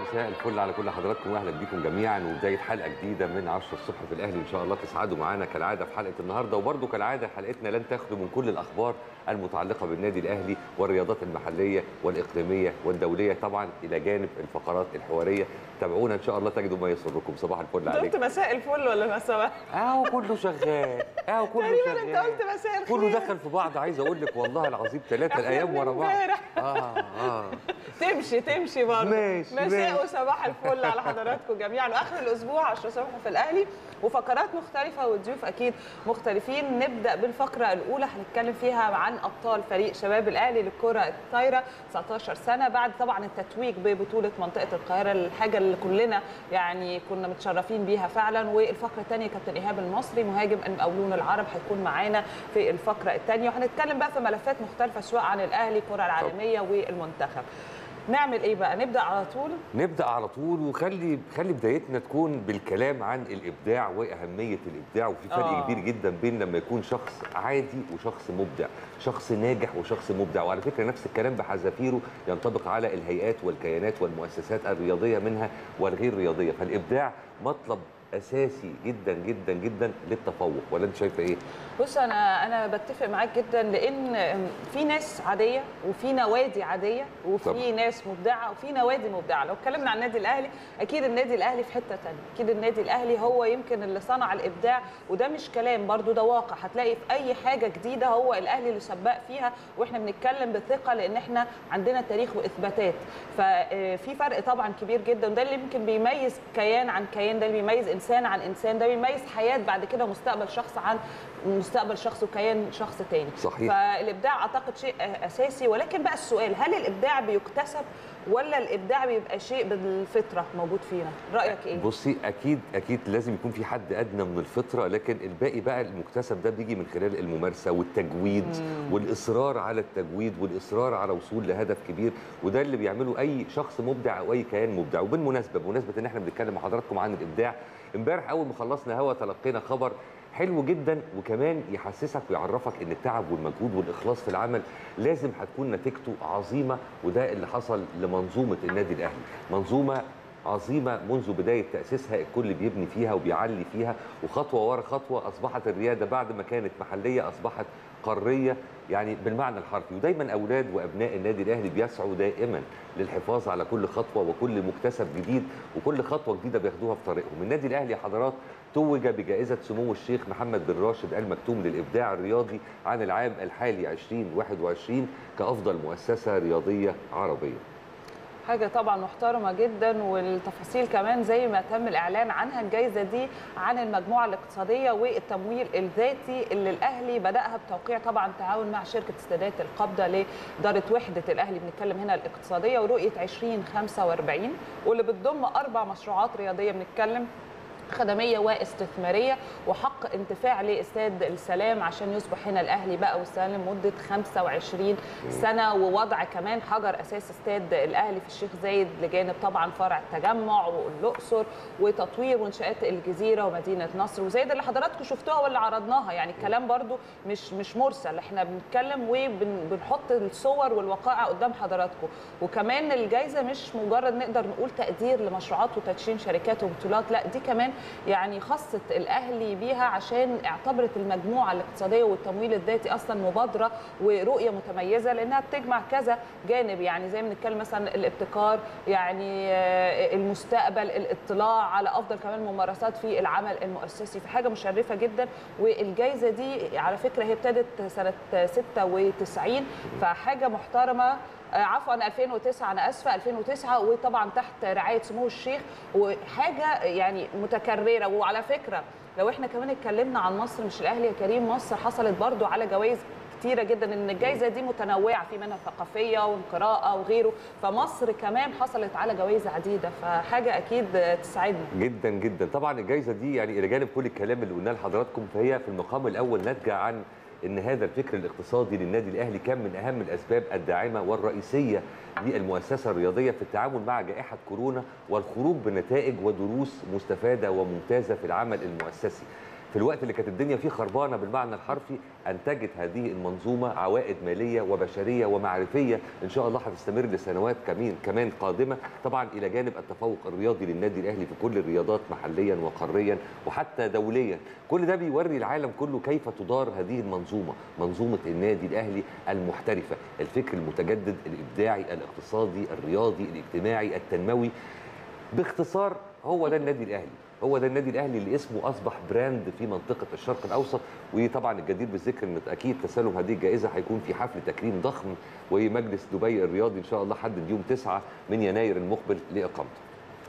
مساء الفل على كل حضراتكم واهلا بيكم جميعا وبدايه حلقه جديده من 10 الصبح في الاهلي ان شاء الله تسعدوا معانا كالعاده في حلقه النهارده وبرده كالعاده حلقتنا لن تخلو من كل الاخبار المتعلقه بالنادي الاهلي والرياضات المحليه والاقليميه والدوليه طبعا الى جانب الفقرات الحواريه تابعونا ان شاء الله تجدوا ما يسركم صباح الفل انت قلت عليكم مساء الفل ولا مساء اهو كله شغال اهو كله تقريبا شغال انت قلت مساء الخير كله دخل في بعض عايز اقول لك والله العظيم ثلاثه إحنا الايام من ورا بعض امبارح. اه اه تمشي تمشي برضه ماشي، مساء ماشي. وصباح الفل على حضراتكم جميعا واخر الاسبوع 10 صبح في الاهلي وفقرات مختلفه وضيوف اكيد مختلفين نبدا بالفقره الاولى هنتكلم فيها عن ابطال فريق شباب الاهلي للكره الطايره 19 سنه بعد طبعا التتويج ببطوله منطقه القاهره الحاجه اللي كلنا يعني كنا متشرفين بيها فعلا والفقره الثانيه كابتن ايهاب المصري مهاجم المقاولون العرب هيكون معانا في الفقره الثانيه وهنتكلم بقى في ملفات مختلفه سواء عن الاهلي الكره العالميه والمنتخب نعمل ايه بقى نبدا على طول نبدا على طول وخلي خلي بدايتنا تكون بالكلام عن الابداع واهميه الابداع وفي فرق آه. كبير جدا بين لما يكون شخص عادي وشخص مبدع شخص ناجح وشخص مبدع وعلى فكره نفس الكلام بحذافيره ينطبق على الهيئات والكيانات والمؤسسات الرياضيه منها والغير رياضيه فالابداع مطلب اساسي جدا جدا جدا للتفوق ولا انت شايفه ايه بص انا انا بتفق معاك جدا لان في ناس عاديه وفي نوادي عاديه وفي طبعا. ناس مبدعه وفي نوادي مبدعه لو اتكلمنا عن النادي الاهلي اكيد النادي الاهلي في حته ثانيه اكيد النادي الاهلي هو يمكن اللي صنع الابداع وده مش كلام برضو ده واقع هتلاقي في اي حاجه جديده هو الاهلي اللي سباق فيها واحنا بنتكلم بثقه لان احنا عندنا تاريخ واثباتات ففي فرق طبعا كبير جدا وده اللي يمكن بيميز كيان عن كيان ده اللي بيميز انسان عن انسان ده بيميز حياه بعد كده مستقبل شخص عن مستقبل شخص وكيان شخص تاني صحيح. فالابداع اعتقد شيء اساسي ولكن بقى السؤال هل الابداع بيكتسب ولا الابداع بيبقى شيء بالفطره موجود فينا رايك ايه بصي اكيد اكيد لازم يكون في حد ادنى من الفطره لكن الباقي بقى المكتسب ده بيجي من خلال الممارسه والتجويد مم. والاصرار على التجويد والاصرار على وصول لهدف كبير وده اللي بيعمله اي شخص مبدع او اي كيان مبدع وبالمناسبه بمناسبه ان احنا بنتكلم مع حضراتكم عن الابداع امبارح اول ما خلصنا هوا تلقينا خبر حلو جدا وكمان يحسسك ويعرفك ان التعب والمجهود والاخلاص في العمل لازم هتكون نتيجته عظيمه وده اللي حصل لمنظومه النادي الاهلي منظومه عظيمه منذ بدايه تاسيسها الكل بيبني فيها وبيعلي فيها وخطوه ورا خطوه اصبحت الرياده بعد ما كانت محليه اصبحت قاريه يعني بالمعنى الحرفي ودايما اولاد وابناء النادي الاهلي بيسعوا دائما للحفاظ على كل خطوه وكل مكتسب جديد وكل خطوه جديده بياخدوها في طريقهم النادي الاهلي يا حضرات توج بجائزه سمو الشيخ محمد بن راشد المكتوم للابداع الرياضي عن العام الحالي 2021 كافضل مؤسسه رياضيه عربيه حاجه طبعا محترمه جدا والتفاصيل كمان زي ما تم الاعلان عنها الجائزه دي عن المجموعه الاقتصاديه والتمويل الذاتي اللي الاهلي بداها بتوقيع طبعا تعاون مع شركه استادات القبضه لاداره وحده الاهلي بنتكلم هنا الاقتصاديه ورؤيه 2045 واللي بتضم اربع مشروعات رياضيه بنتكلم خدميه واستثماريه وحق انتفاع لاستاد السلام عشان يصبح هنا الاهلي بقى والسلام لمده 25 سنه ووضع كمان حجر اساس استاد الاهلي في الشيخ زايد لجانب طبعا فرع التجمع والاقصر وتطوير منشات الجزيره ومدينه نصر وزي ده اللي حضراتكم شفتوها واللي عرضناها يعني الكلام برضو مش مش مرسل احنا بنتكلم وبنحط الصور والوقائع قدام حضراتكم وكمان الجائزه مش مجرد نقدر نقول تقدير لمشروعات وتدشين شركات وبطولات لا دي كمان يعني خصت الاهلي بيها عشان اعتبرت المجموعه الاقتصاديه والتمويل الذاتي اصلا مبادره ورؤيه متميزه لانها بتجمع كذا جانب يعني زي ما بنتكلم مثلا الابتكار يعني آه، المستقبل الاطلاع على افضل كمان ممارسات في العمل المؤسسي في حاجه مشرفه جدا والجائزه دي على فكره هي ابتدت سنه 96 فحاجه محترمه آه، عفوا 2009 انا اسفه 2009 وطبعا تحت رعايه سمو الشيخ وحاجه يعني متكرره وعلى فكره لو احنا كمان اتكلمنا عن مصر مش الاهلي يا كريم مصر حصلت برضو على جوائز كتيره جدا ان الجائزه دي متنوعه في منها ثقافيه وقراءه وغيره فمصر كمان حصلت على جوائز عديده فحاجه اكيد تسعدنا جدا جدا طبعا الجائزه دي يعني الى جانب كل الكلام اللي قلناه لحضراتكم فهي في المقام الاول ناتجه عن ان هذا الفكر الاقتصادي للنادي الاهلي كان من اهم الاسباب الداعمه والرئيسيه للمؤسسه الرياضيه في التعامل مع جائحه كورونا والخروج بنتائج ودروس مستفاده وممتازه في العمل المؤسسي في الوقت اللي كانت الدنيا فيه خربانه بالمعنى الحرفي انتجت هذه المنظومه عوائد ماليه وبشريه ومعرفيه ان شاء الله هتستمر لسنوات كمان كمان قادمه طبعا الى جانب التفوق الرياضي للنادي الاهلي في كل الرياضات محليا وقاريا وحتى دوليا كل ده بيوري العالم كله كيف تدار هذه المنظومه منظومه النادي الاهلي المحترفه الفكر المتجدد الابداعي الاقتصادي الرياضي الاجتماعي التنموي باختصار هو ده النادي الاهلي هو ده النادي الاهلي اللي اسمه اصبح براند في منطقه الشرق الاوسط وطبعا الجدير بالذكر ان اكيد تسلم هذه الجائزه هيكون في حفل تكريم ضخم ومجلس دبي الرياضي ان شاء الله حدد يوم 9 من يناير المقبل لاقامته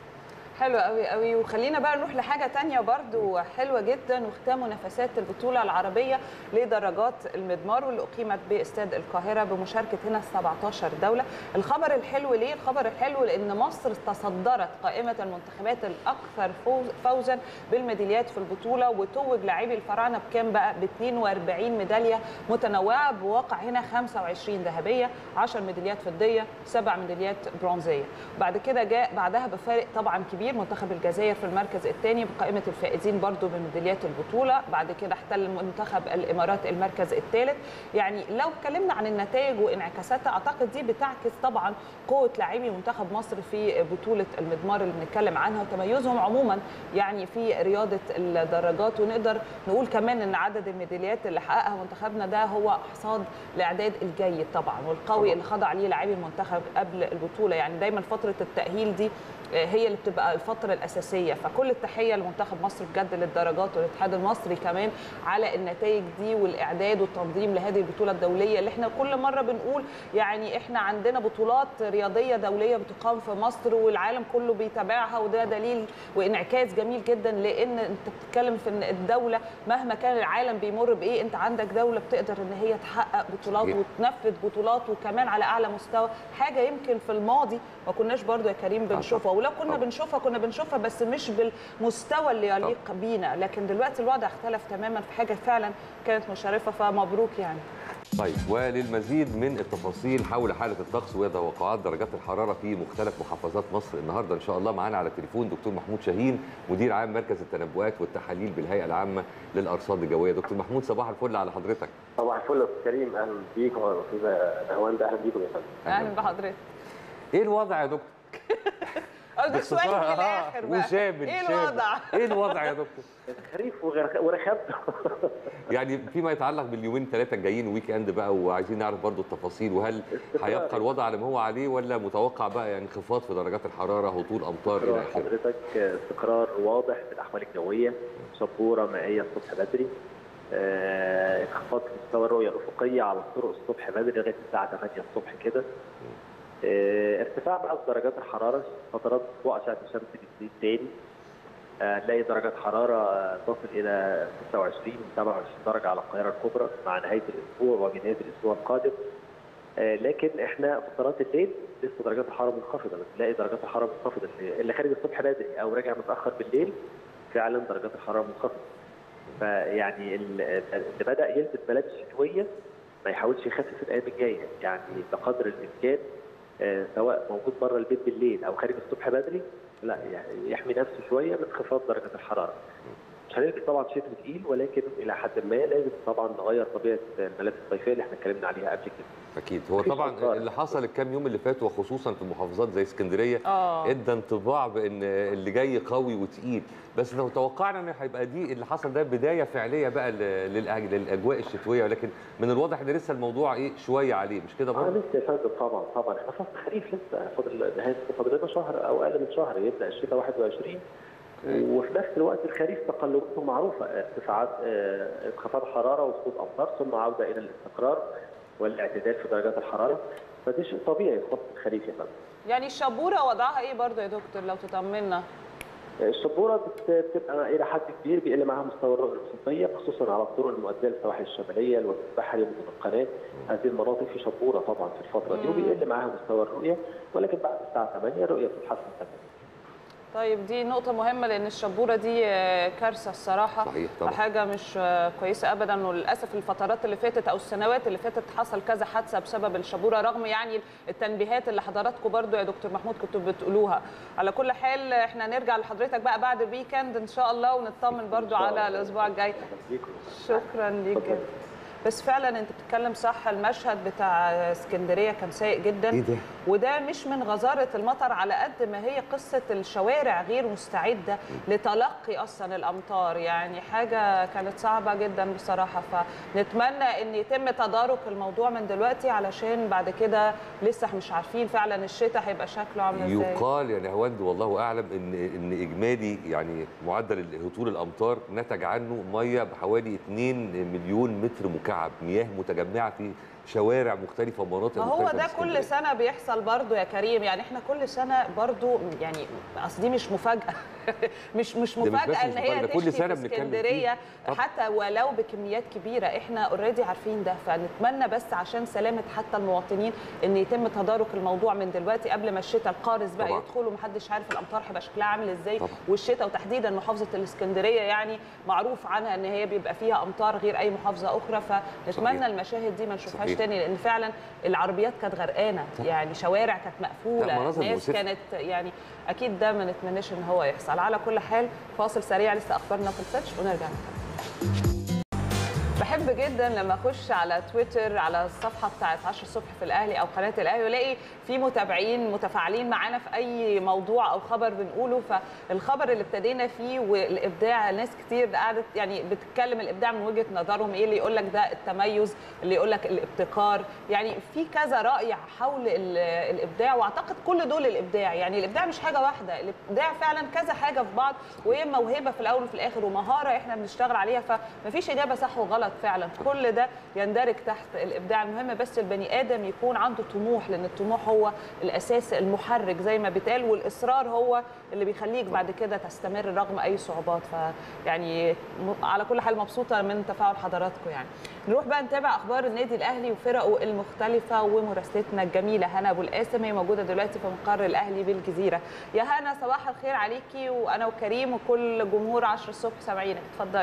حلو قوي قوي وخلينا بقى نروح لحاجه تانية برضو حلوه جدا وختام منافسات البطوله العربيه لدرجات المضمار واللي اقيمت باستاد القاهره بمشاركه هنا 17 دوله الخبر الحلو ليه الخبر الحلو لان مصر تصدرت قائمه المنتخبات الاكثر فوزا بالميداليات في البطوله وتوج لاعبي الفراعنه بكام بقى ب 42 ميداليه متنوعه بواقع هنا 25 ذهبيه 10 ميداليات فضيه 7 ميداليات برونزيه بعد كده جاء بعدها بفارق طبعا كبير كبير منتخب الجزائر في المركز الثاني بقائمه الفائزين برضو بميداليات البطوله بعد كده احتل منتخب الامارات المركز الثالث يعني لو اتكلمنا عن النتائج وانعكاساتها اعتقد دي بتعكس طبعا قوه لاعبي منتخب مصر في بطوله المضمار اللي بنتكلم عنها وتميزهم عموما يعني في رياضه الدراجات ونقدر نقول كمان ان عدد الميداليات اللي حققها منتخبنا ده هو حصاد الاعداد الجيد طبعا والقوي اللي خضع ليه لاعبي المنتخب قبل البطوله يعني دايما فتره التاهيل دي هي اللي بتبقى الفتره الاساسيه فكل التحيه لمنتخب مصر بجد للدرجات والاتحاد المصري كمان على النتائج دي والاعداد والتنظيم لهذه البطوله الدوليه اللي احنا كل مره بنقول يعني احنا عندنا بطولات رياضيه دوليه بتقام في مصر والعالم كله بيتابعها وده دليل وانعكاس جميل جدا لان انت بتتكلم في ان الدوله مهما كان العالم بيمر بايه انت عندك دوله بتقدر ان هي تحقق بطولات وتنفذ بطولات وكمان على اعلى مستوى حاجه يمكن في الماضي ما كناش برضو يا كريم بنشوفها ولو كنا بنشوفها كنا بنشوفها بس مش بالمستوى اللي يليق بينا لكن دلوقتي الوضع اختلف تماما في حاجه فعلا كانت مشرفه فمبروك يعني طيب وللمزيد من التفاصيل حول حاله الطقس وتوقعات درجات الحراره في مختلف محافظات مصر النهارده ان شاء الله معانا على التليفون دكتور محمود شاهين مدير عام مركز التنبؤات والتحاليل بالهيئه العامه للارصاد الجويه دكتور محمود صباح الفل على حضرتك صباح الفل يا استاذ كريم اهلا بيك واستاذ نهوان اهلا بيكم يا فندم اهلا بحضرتك ايه الوضع يا دكتور ده سؤال في الاخر بقى وشامل ايه شامل. الوضع ايه الوضع يا دكتور خريف ورخامته يعني فيما يتعلق باليومين ثلاثه الجايين ويك اند بقى وعايزين نعرف برضو التفاصيل وهل هيبقى الوضع على ما هو عليه ولا متوقع بقى يعني انخفاض في درجات الحراره هطول امطار الى اخره حضرتك استقرار واضح في الاحوال الجويه شبوره مائيه الصبح بدري آه، انخفاض في مستوى الرؤيه الافقيه على الطرق الصبح بدري لغايه الساعه 8 الصبح كده آه، ارتفاع بقى في درجات الحراره فترات فوق اشعه الشمس بتزيد تاني هنلاقي درجات حراره تصل الى 26 27 درجه على القاهره الكبرى مع نهايه الاسبوع وبنهايه الاسبوع القادم آه، لكن احنا فترات الليل لسه درجات الحراره منخفضه بتلاقي درجات الحراره منخفضه اللي خارج الصبح بدري او راجع متاخر بالليل فعلا درجات الحراره منخفضه فيعني اللي بدا يلبس ملابس شتويه ما يحاولش يخفف الايام الجايه يعني بقدر الامكان آه، سواء موجود بره البيت بالليل او خارج الصبح بدري لا يعني يحمي نفسه شويه من انخفاض درجه الحراره. مش هنلبس طبعا شتوي تقيل ولكن الى حد ما لازم طبعا نغير طبيعه الملابس الصيفيه اللي احنا اتكلمنا عليها قبل كده. اكيد هو مفيش طبعا أمطار. اللي حصل الكام يوم اللي فاتوا وخصوصا في محافظات زي اسكندريه اه ادى انطباع بان اللي جاي قوي وتقيل بس لو توقعنا ان هيبقى دي اللي حصل ده بدايه فعليه بقى ل- للأج- للاجواء الشتويه ولكن من الواضح ان لسه الموضوع ايه شويه عليه مش كده اه برضه؟ لسه يا فندم طبعا طبعا احنا فصل خريف لسه فاضل نهايه فاضل لنا شهر او اقل من شهر يبدا الشتاء 21 وفي نفس الوقت الخريف تقلباته معروفه ارتفاعات آه، انخفاض حراره وسقوط امطار ثم عوده الى الاستقرار والاعتدال في درجات الحراره فده شيء طبيعي في فصل الخريف يا فندم. يعني الشبوره وضعها ايه برضو يا دكتور لو تطمنا الشبوره بت- بتبقى الى حد كبير بيقل معاها مستوى الرؤيه الافقيه خصوصا على الطرق المؤديه للسواحل الشماليه الوجه البحري ومدن القناه هذه المناطق في شبوره طبعا في الفتره دي مم. وبيقل معاها مستوى الرؤيه ولكن بعد الساعه 8 الرؤيه بتتحسن تماما طيب دي نقطة مهمة لأن الشبورة دي آه، كارثة الصراحة صحيح طبعا حاجة مش آه، كويسة أبدا وللأسف الفترات اللي فاتت أو السنوات اللي فاتت حصل كذا حادثة بسبب الشبورة رغم يعني التنبيهات اللي حضراتكم برضو يا دكتور محمود كنتوا بتقولوها على كل حال احنا نرجع لحضرتك بقى بعد الويكند إن شاء الله ونطمن برضو إن شاء على الله. الأسبوع الجاي شكرا ليك اتفضل. جدا بس فعلا انت بتتكلم صح المشهد بتاع اسكندريه كان سيء جدا ايه ده وده مش من غزارة المطر على قد ما هي قصة الشوارع غير مستعدة لتلقي أصلا الأمطار يعني حاجة كانت صعبة جدا بصراحة فنتمنى أن يتم تدارك الموضوع من دلوقتي علشان بعد كده لسه مش عارفين فعلا الشتاء هيبقى شكله عامل ازاي يقال يا نهواند والله اعلم ان ان اجمالي يعني معدل هطول الامطار نتج عنه ميه بحوالي 2 مليون متر مكعب مياه متجمعه في شوارع مختلفه ومناطق ما هو مختلفه ده في كل اسكندرية. سنة بيحصل برضو يا كريم يعني احنا كل سنة برضو يعني اصل دي مش مفاجأة مش مش ده مش بس مفاجأة مش ان هي مفاجأة، ده كل تشتي سنة في بنتكلم اسكندرية فيه. طب. حتى ولو بكميات كبيرة احنا اوريدي عارفين ده فنتمنى بس عشان سلامة حتى المواطنين ان يتم تدارك الموضوع من دلوقتي قبل ما الشتاء القارس بقى طبعا. يدخل ومحدش عارف الامطار هيبقى شكلها عامل ازاي طبعا. والشتاء وتحديدا محافظة الاسكندرية يعني معروف عنها ان هي بيبقى فيها امطار غير اي محافظة اخرى فنتمنى صحيح. المشاهد دي ما نشوفهاش صحيح. تاني لان فعلا العربيات كانت غرقانه يعني شوارع كانت لا، مقفوله مناظر ناس مؤسفة. كانت يعني اكيد ده ما نتمناش ان هو يحصل على كل حال فاصل سريع لسه اخبارنا ما خلصتش ونرجع نكمل بحب جدا لما اخش على تويتر على الصفحه بتاعت 10 الصبح في الاهلي او قناه الاهلي والاقي في متابعين متفاعلين معانا في اي موضوع او خبر بنقوله فالخبر اللي ابتدينا فيه والابداع ناس كتير قعدت يعني بتتكلم الابداع من وجهه نظرهم ايه اللي يقول لك ده التميز اللي يقول لك الابتكار يعني في كذا راي حول ال- الابداع واعتقد كل دول الابداع يعني الابداع مش حاجه واحده الابداع فعلا كذا حاجه في بعض وهي موهبه في الاول وفي الاخر ومهاره احنا بنشتغل عليها فمفيش اجابه صح وغلط فعلا كل ده يندرج تحت الابداع المهم بس البني ادم يكون عنده طموح لان الطموح هو الاساس المحرك زي ما بيتقال والاصرار هو اللي بيخليك بعد كده تستمر رغم اي صعوبات فيعني م- على كل حال مبسوطه من تفاعل حضراتكم يعني نروح بقى نتابع اخبار النادي الاهلي وفرقه المختلفه ومراسلتنا الجميله هنا ابو القاسم هي موجوده دلوقتي في مقر الاهلي بالجزيره يا هنا صباح الخير عليكي وانا وكريم وكل جمهور 10 الصبح سامعينك اتفضلي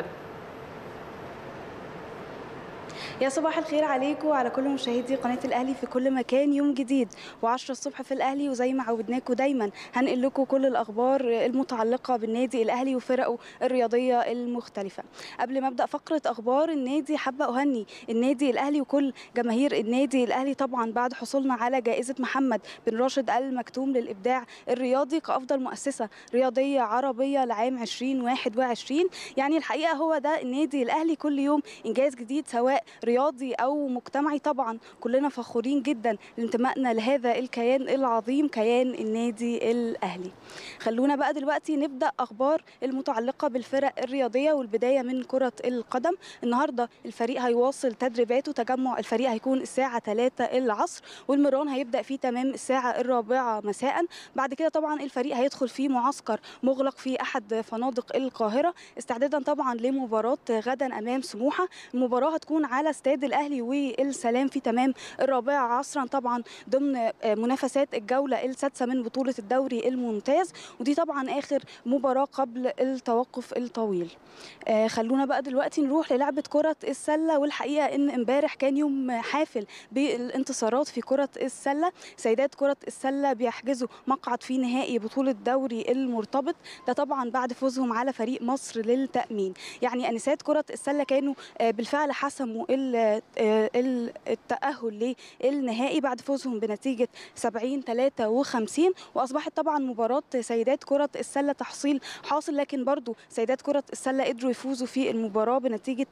يا صباح الخير عليكم وعلى كل مشاهدي قناه الاهلي في كل مكان يوم جديد و10 الصبح في الاهلي وزي ما عودناكم دايما هنقل لكم كل الاخبار المتعلقه بالنادي الاهلي وفرقه الرياضيه المختلفه قبل ما ابدا فقره اخبار النادي حابه اهني النادي الاهلي وكل جماهير النادي الاهلي طبعا بعد حصولنا على جائزه محمد بن راشد المكتوم للابداع الرياضي كافضل مؤسسه رياضيه عربيه لعام 2021 يعني الحقيقه هو ده النادي الاهلي كل يوم انجاز جديد سواء رياضي او مجتمعي طبعا كلنا فخورين جدا لانتمائنا لهذا الكيان العظيم كيان النادي الاهلي خلونا بقى دلوقتي نبدا اخبار المتعلقه بالفرق الرياضيه والبدايه من كره القدم النهارده الفريق هيواصل تدريباته تجمع الفريق هيكون الساعه 3 العصر والمران هيبدا في تمام الساعه الرابعه مساء بعد كده طبعا الفريق هيدخل في معسكر مغلق في احد فنادق القاهره استعدادا طبعا لمباراه غدا امام سموحه المباراه هتكون على استاد الاهلي والسلام في تمام الرابعه عصرا طبعا ضمن منافسات الجوله السادسه من بطوله الدوري الممتاز ودي طبعا اخر مباراه قبل التوقف الطويل آه، خلونا بقى دلوقتي نروح للعبه كره السله والحقيقه ان امبارح كان يوم حافل بالانتصارات في كره السله سيدات كره السله بيحجزوا مقعد في نهائي بطوله دوري المرتبط ده طبعا بعد فوزهم على فريق مصر للتامين يعني انسات كره السله كانوا آه، بالفعل حسموا ال- آه، ال- التاهل للنهائي بعد فوزهم بنتيجه 70 53 واصبحت طبعا مباراه سيدات كره السله تحصيل حاصل لكن برضو سيدات كره السله قدروا يفوزوا في المباراه بنتيجه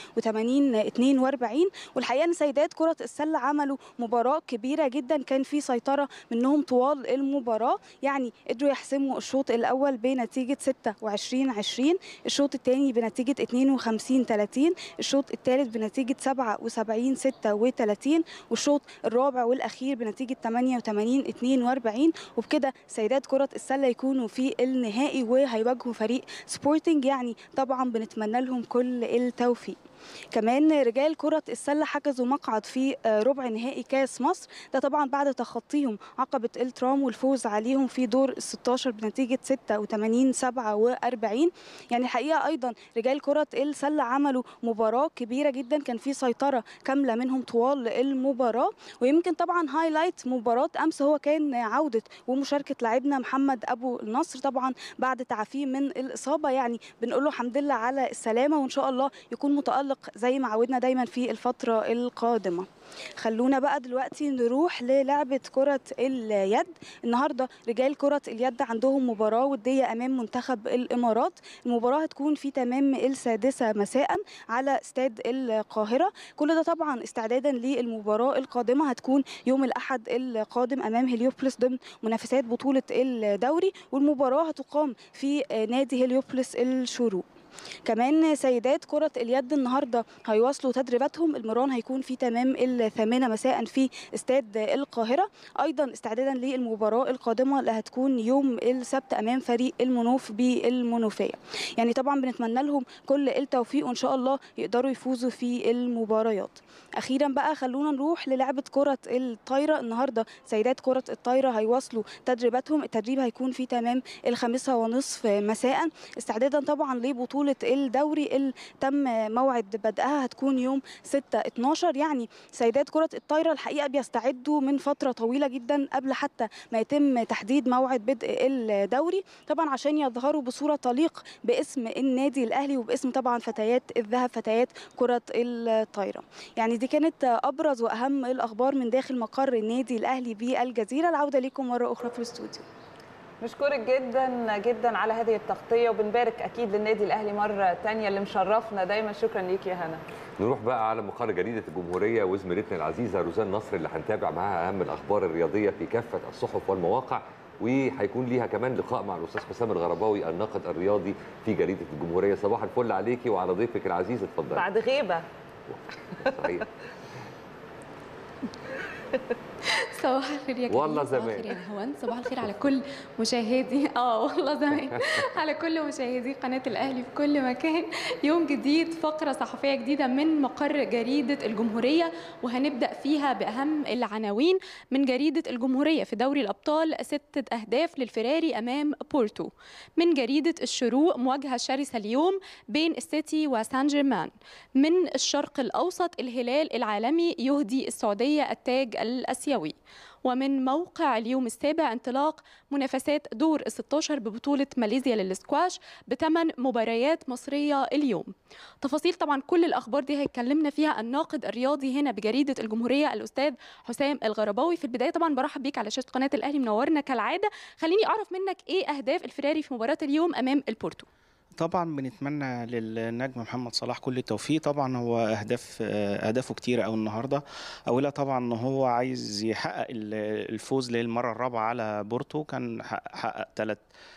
88 42 والحقيقه ان سيدات كره السله عملوا مباراه كبيره جدا كان في سيطره منهم طوال المباراه يعني قدروا يحسموا الشوط الاول بنتيجه 26 20 الشوط الثاني بنتيجه 52 30 الشوط الثالث بنتيجه 77 36 والشوط الرابع والاخير بنتيجه 88 42 وبكده سيدات كره السله يكونوا في النهائي وهيواجهوا فريق سبورتنج يعني طبعا بنتمنى لهم كل التوفيق كمان رجال كرة السلة حجزوا مقعد في ربع نهائي كاس مصر ده طبعا بعد تخطيهم عقبة الترام والفوز عليهم في دور ال 16 بنتيجة 86 47 يعني الحقيقة أيضا رجال كرة السلة عملوا مباراة كبيرة جدا كان في سيطرة كاملة منهم طوال المباراة ويمكن طبعا هايلايت مباراة أمس هو كان عودة ومشاركة لاعبنا محمد أبو النصر طبعا بعد تعافيه من الإصابة يعني بنقول له الحمد لله على السلامة وإن شاء الله يكون متألق زي ما عودنا دايما في الفترة القادمة خلونا بقى دلوقتي نروح للعبة كرة اليد النهاردة رجال كرة اليد عندهم مباراة ودية أمام منتخب الإمارات المباراة هتكون في تمام السادسة مساء على استاد القاهرة كل ده طبعا استعدادا للمباراة القادمة هتكون يوم الأحد القادم أمام هليوبلس ضمن منافسات بطولة الدوري والمباراة هتقام في نادي هليوبلس الشروق كمان سيدات كرة اليد النهاردة هيواصلوا تدريباتهم المران هيكون في تمام الثامنة مساء في استاد القاهرة أيضا استعدادا للمباراة القادمة اللي هتكون يوم السبت أمام فريق المنوف بالمنوفية يعني طبعا بنتمنى لهم كل التوفيق وإن شاء الله يقدروا يفوزوا في المباريات أخيرا بقى خلونا نروح للعبة كرة الطايرة النهاردة سيدات كرة الطايرة هيواصلوا تدريباتهم التدريب هيكون في تمام الخامسة ونصف مساء استعدادا طبعا لبطولة بطولة الدوري اللي تم موعد بدءها هتكون يوم 6 12 يعني سيدات كرة الطايرة الحقيقة بيستعدوا من فترة طويلة جدا قبل حتى ما يتم تحديد موعد بدء الدوري طبعا عشان يظهروا بصورة تليق باسم النادي الأهلي وباسم طبعا فتيات الذهب فتيات كرة الطايرة يعني دي كانت أبرز وأهم الأخبار من داخل مقر النادي الأهلي بالجزيرة العودة لكم مرة أخرى في الاستوديو نشكرك جدا جدا على هذه التغطيه وبنبارك اكيد للنادي الاهلي مره ثانيه اللي مشرفنا دايما شكرا ليك يا هنا نروح بقى على مقر جريده الجمهوريه وزميلتنا العزيزه روزان نصر اللي هنتابع معاها اهم الاخبار الرياضيه في كافه الصحف والمواقع وهيكون ليها كمان لقاء مع الاستاذ حسام الغرباوي الناقد الرياضي في جريده الجمهوريه صباح الفل عليكي وعلى ضيفك العزيز اتفضلي بعد غيبه صحيح صباح الخير يا كريم والله صباح زمان. الخير يا نهوان صباح الخير على كل مشاهدي اه والله زمان على كل مشاهدي قناه الاهلي في كل مكان يوم جديد فقره صحفيه جديده من مقر جريده الجمهوريه وهنبدا فيها باهم العناوين من جريده الجمهوريه في دوري الابطال ستة اهداف للفراري امام بورتو من جريده الشروق مواجهه شرسه اليوم بين السيتي وسان جيرمان من الشرق الاوسط الهلال العالمي يهدي السعوديه التاج الاسيوي ومن موقع اليوم السابع انطلاق منافسات دور ال 16 ببطولة ماليزيا للسكواش بثمان مباريات مصرية اليوم تفاصيل طبعا كل الأخبار دي هيتكلمنا فيها الناقد الرياضي هنا بجريدة الجمهورية الأستاذ حسام الغرباوي في البداية طبعا برحب بيك على شاشة قناة الأهلي منورنا كالعادة خليني أعرف منك إيه أهداف الفراري في مباراة اليوم أمام البورتو طبعا بنتمنى للنجم محمد صلاح كل التوفيق طبعا هو اهداف اهدافه كتيره قوي النهارده اولها طبعا ان هو عايز يحقق ال- الفوز للمره الرابعه على بورتو كان حقق- حقق ثلاث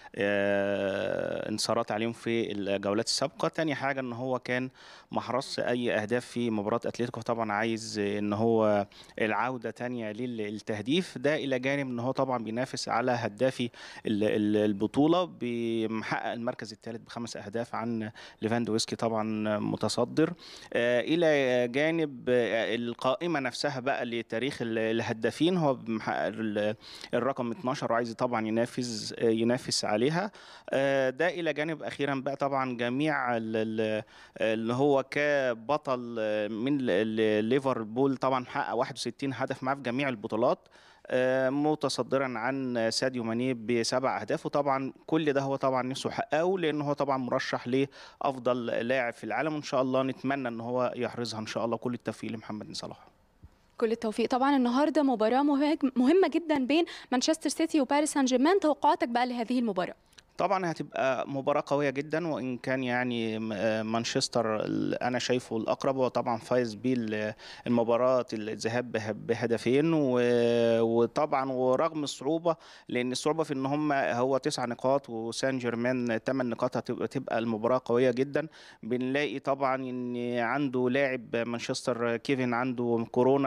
انتصارات عليهم في الجولات السابقه تاني حاجه ان هو كان ما حرصش اي اهداف في مباراه اتلتيكو طبعا عايز ان هو العوده تانية للتهديف ده الى جانب ان هو طبعا بينافس على هدافي ال- ال- البطوله بمحقق المركز الثالث بخمس اهداف عن ليفاندوفسكي طبعا متصدر آه، الى جانب آه، القائمه نفسها بقى لتاريخ ال- الهدافين هو محقق ال- الرقم 12 وعايز طبعا ينافس آه، ينافس عليها آه، ده الى جانب اخيرا بقى طبعا جميع ال- ال- اللي هو كبطل آه، من ال- ال- ليفربول طبعا محقق 61 هدف معاه في جميع البطولات آه، متصدرا عن ساديو ماني بسبع اهداف وطبعا كل ده هو طبعا نفسه يحققه لانه هو طبعا مرشح لافضل لاعب في العالم وان شاء الله نتمنى ان هو يحرزها ان شاء الله كل التوفيق لمحمد بن صلاح كل التوفيق طبعا النهارده مباراة مهاج- مهمة جدا بين مانشستر سيتي وباريس سان جيرمان توقعاتك بقى لهذه المباراة طبعا هتبقى مباراة قوية جدا وإن كان يعني م- آه مانشستر ال- أنا شايفه الأقرب هو طبعا فايز بيه ال- المباراة الذهاب به- بهدفين و- وطبعا ورغم الصعوبة لأن الصعوبة في إن هم هو تسع نقاط وسان جيرمان ثمان نقاط هتبقى تبقى المباراة قوية جدا بنلاقي طبعا إن عنده لاعب مانشستر كيفن عنده كورونا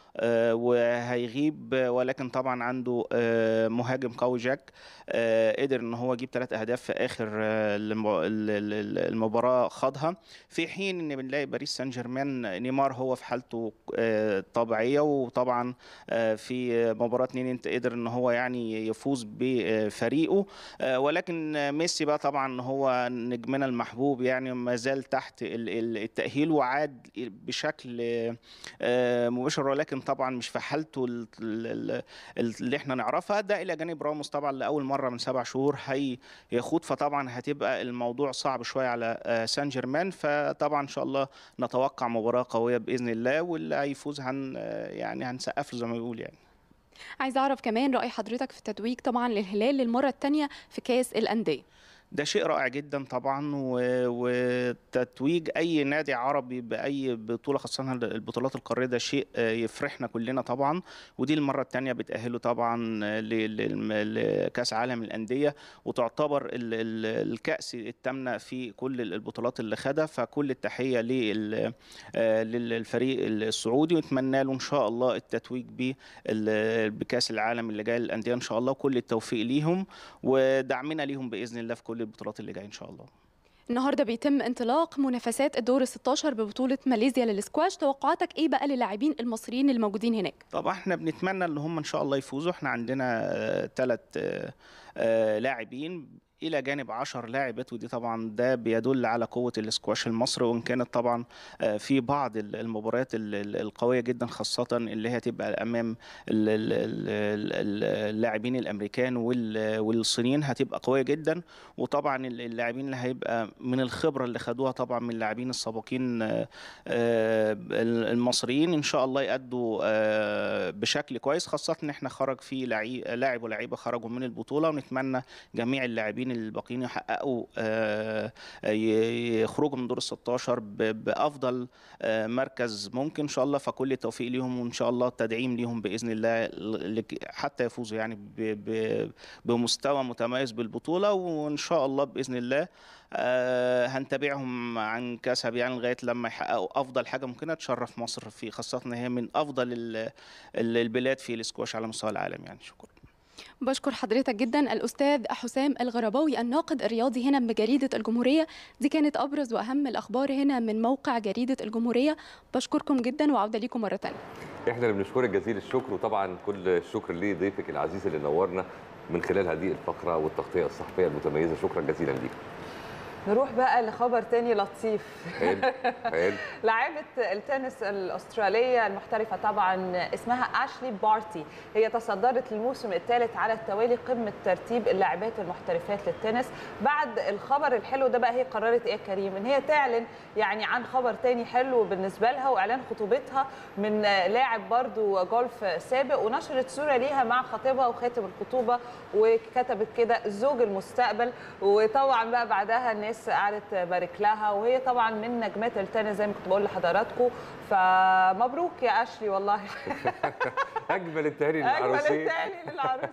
آه، وهيغيب آه، ولكن طبعا عنده آه، مهاجم قوي جاك آه، قدر ان هو يجيب ثلاث اهداف في اخر آه، الم- ال- ال- ال- المباراه خاضها في حين ان بنلاقي باريس سان جيرمان نيمار هو في حالته آه، طبيعيه وطبعا آه، في مباراه اتنين انت قدر ان هو يعني يفوز بفريقه آه، ولكن آه، ميسي بقى طبعا هو نجمنا المحبوب يعني ما زال تحت ال- ال- التاهيل وعاد بشكل آه، مباشر ولكن طبعا مش في حالته ال- ال- ال- اللي احنا نعرفها ده الى جانب راموس طبعا لاول مره من سبع شهور هيخوض فطبعا هتبقى الموضوع صعب شويه على آه، سان جيرمان فطبعا ان شاء الله نتوقع مباراه قويه باذن الله واللي هيفوز هن آه، يعني هنسقف له زي ما بيقول يعني عايزه اعرف كمان راي حضرتك في التتويج طبعا للهلال للمره الثانيه في كاس الانديه ده شيء رائع جدا طبعا و- وتتويج اي نادي عربي باي بطوله خاصه البطولات القاريه ده شيء آه، يفرحنا كلنا طبعا ودي المره الثانيه بتاهله طبعا آه، ل- لل- لكاس عالم الانديه وتعتبر ال- ال- الكاس الثامنه في كل البطولات اللي خدها فكل التحيه لل- آه، للفريق السعودي ونتمنى له ان شاء الله التتويج بال- بكاس العالم اللي جاي للانديه ان شاء الله وكل التوفيق ليهم ودعمنا ليهم باذن الله في كل البطولات اللي جايه ان شاء الله النهارده بيتم انطلاق منافسات الدور ال 16 ببطوله ماليزيا للسكواش توقعاتك ايه بقى للاعبين المصريين الموجودين هناك طبعا احنا بنتمنى ان هم ان شاء الله يفوزوا احنا عندنا ثلاث لاعبين الى جانب 10 لاعبات ودي طبعا ده بيدل على قوه الاسكواش المصري وان كانت طبعا آه، في بعض ال- المباريات ال- ال- القويه جدا خاصه اللي هي تبقى امام ال- ال- ال- ال- اللاعبين الامريكان وال- والصينيين هتبقى قويه جدا وطبعا ال- اللاعبين اللي هيبقى من الخبره اللي خدوها طبعا من اللاعبين السابقين آه، آه، المصريين ان شاء الله يأدوا آه، بشكل كويس خاصه ان احنا خرج في لعي- لاعب ولاعيبه خرجوا من البطوله ونتمنى جميع اللاعبين الباقيين يحققوا آه، ي- يخرجوا من دور ال 16 ب- بافضل آه، مركز ممكن ان شاء الله فكل التوفيق ليهم وان شاء الله التدعيم ليهم باذن الله ل- لك- حتى يفوزوا يعني ب- ب- بمستوى متميز بالبطوله وان شاء الله باذن الله آه، هنتابعهم عن كسب يعني لغايه لما يحققوا افضل حاجه ممكنه تشرف مصر في خاصه ان هي من افضل ال- ال- البلاد في الاسكواش على مستوى العالم يعني شكرا بشكر حضرتك جدا الاستاذ حسام الغرباوي الناقد الرياضي هنا بجريده الجمهوريه دي كانت ابرز واهم الاخبار هنا من موقع جريده الجمهوريه بشكركم جدا وعوده ليكم مره ثانيه احنا اللي بنشكرك جزيل الشكر وطبعا كل الشكر لضيفك العزيز اللي نورنا من خلال هذه الفقره والتغطيه الصحفيه المتميزه شكرا جزيلا ليك نروح بقى لخبر تاني لطيف حلو حلو لاعبة التنس الأسترالية المحترفة طبعا اسمها أشلي بارتي هي تصدرت الموسم الثالث على التوالي قمة ترتيب اللاعبات المحترفات للتنس بعد الخبر الحلو ده بقى هي قررت إيه يا كريم إن هي تعلن يعني عن خبر تاني حلو بالنسبة لها وإعلان خطوبتها من لاعب برضو جولف سابق ونشرت صورة ليها مع خطيبها وخاتم الخطوبة وكتبت كده زوج المستقبل وطبعا بقى بعدها الناس قعدت تبارك لها وهي طبعا من نجمات التنس زي ما كنت بقول لحضراتكم فمبروك يا اشلي والله اجمل التهاني اجمل للعروسين التاني للعروسين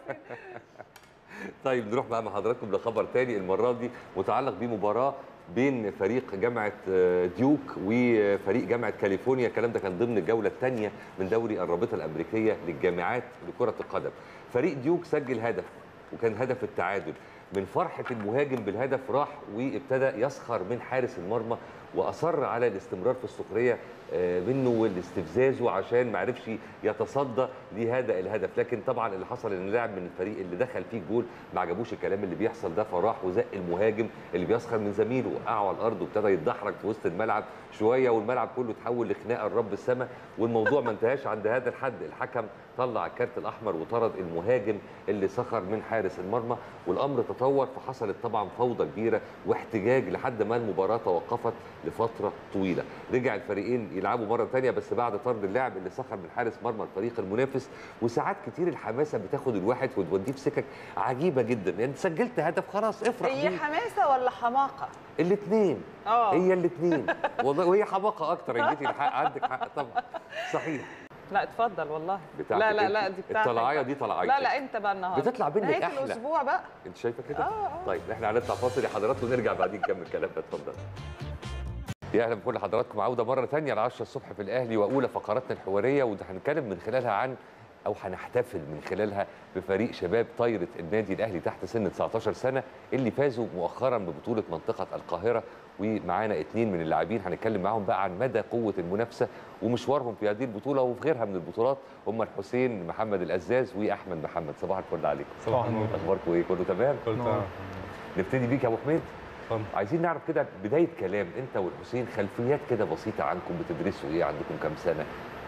طيب نروح بقى مع حضراتكم لخبر تاني المره دي متعلق بمباراه بين فريق جامعه آه، ديوك وفريق جامعه كاليفورنيا الكلام ده كان ضمن الجوله الثانيه من دوري الرابطه الامريكيه للجامعات لكره القدم فريق ديوك سجل هدف وكان هدف التعادل من فرحه المهاجم بالهدف راح وابتدى يسخر من حارس المرمى واصر على الاستمرار في السخريه آه، منه والاستفزازه عشان ما عرفش يتصدى لهذا الهدف لكن طبعا اللي حصل ان اللاعب من الفريق اللي دخل فيه الجول ما عجبوش الكلام اللي بيحصل ده فراح وزق المهاجم اللي بيسخر من زميله وقعه على الارض وابتدى يتدحرج في وسط الملعب شويه والملعب كله اتحول لخناقه الرب السما والموضوع ما انتهاش عند هذا الحد الحكم طلع الكارت الاحمر وطرد المهاجم اللي سخر من حارس المرمى والامر تطور فحصلت طبعا فوضى كبيره واحتجاج لحد ما المباراه توقفت لفتره طويله رجع الفريقين يلعبوا مره ثانيه بس بعد طرد اللاعب اللي سخر من حارس مرمى الفريق المنافس وساعات كتير الحماسه بتاخد الواحد وتوديه في سكك عجيبه جدا يعني سجلت هدف خلاص افرح هي بيه حماسه ولا حماقه؟ الاثنين اه هي الاثنين والله وهي حماقه اكتر ان جيتي الحق عندك حق طبعا صحيح لا اتفضل والله بتاعتك لا لا انت. لا دي بتاعتك الطلعايه بقى. دي طلعايتك لا لا انت بقى النهارده بتطلع منك نهايه احلى الاسبوع بقى انت شايفه كده اه اه طيب احنا هنطلع فاصل يا حضرات ونرجع بعدين نكمل كلامنا اتفضل يا اهلا بكل حضراتكم عوده مره ثانيه ل 10 الصبح في الاهلي واولى فقراتنا الحواريه وده هنتكلم من خلالها عن او هنحتفل من خلالها بفريق شباب طايره النادي الاهلي تحت سن 19 سنه اللي فازوا مؤخرا ببطوله منطقه القاهره ومعانا اثنين من اللاعبين هنتكلم معاهم بقى عن مدى قوه المنافسه ومشوارهم في هذه البطوله وفي غيرها من البطولات هم الحسين محمد الازاز واحمد محمد صباح الفل عليكم صباح النور اخباركم ايه كله تمام كل تمام نبتدي بيك يا ابو حميد اتفضل. عايزين نعرف كده بدايه كلام انت والحسين خلفيات كده بسيطه عنكم بتدرسوا ايه عندكم كام سنه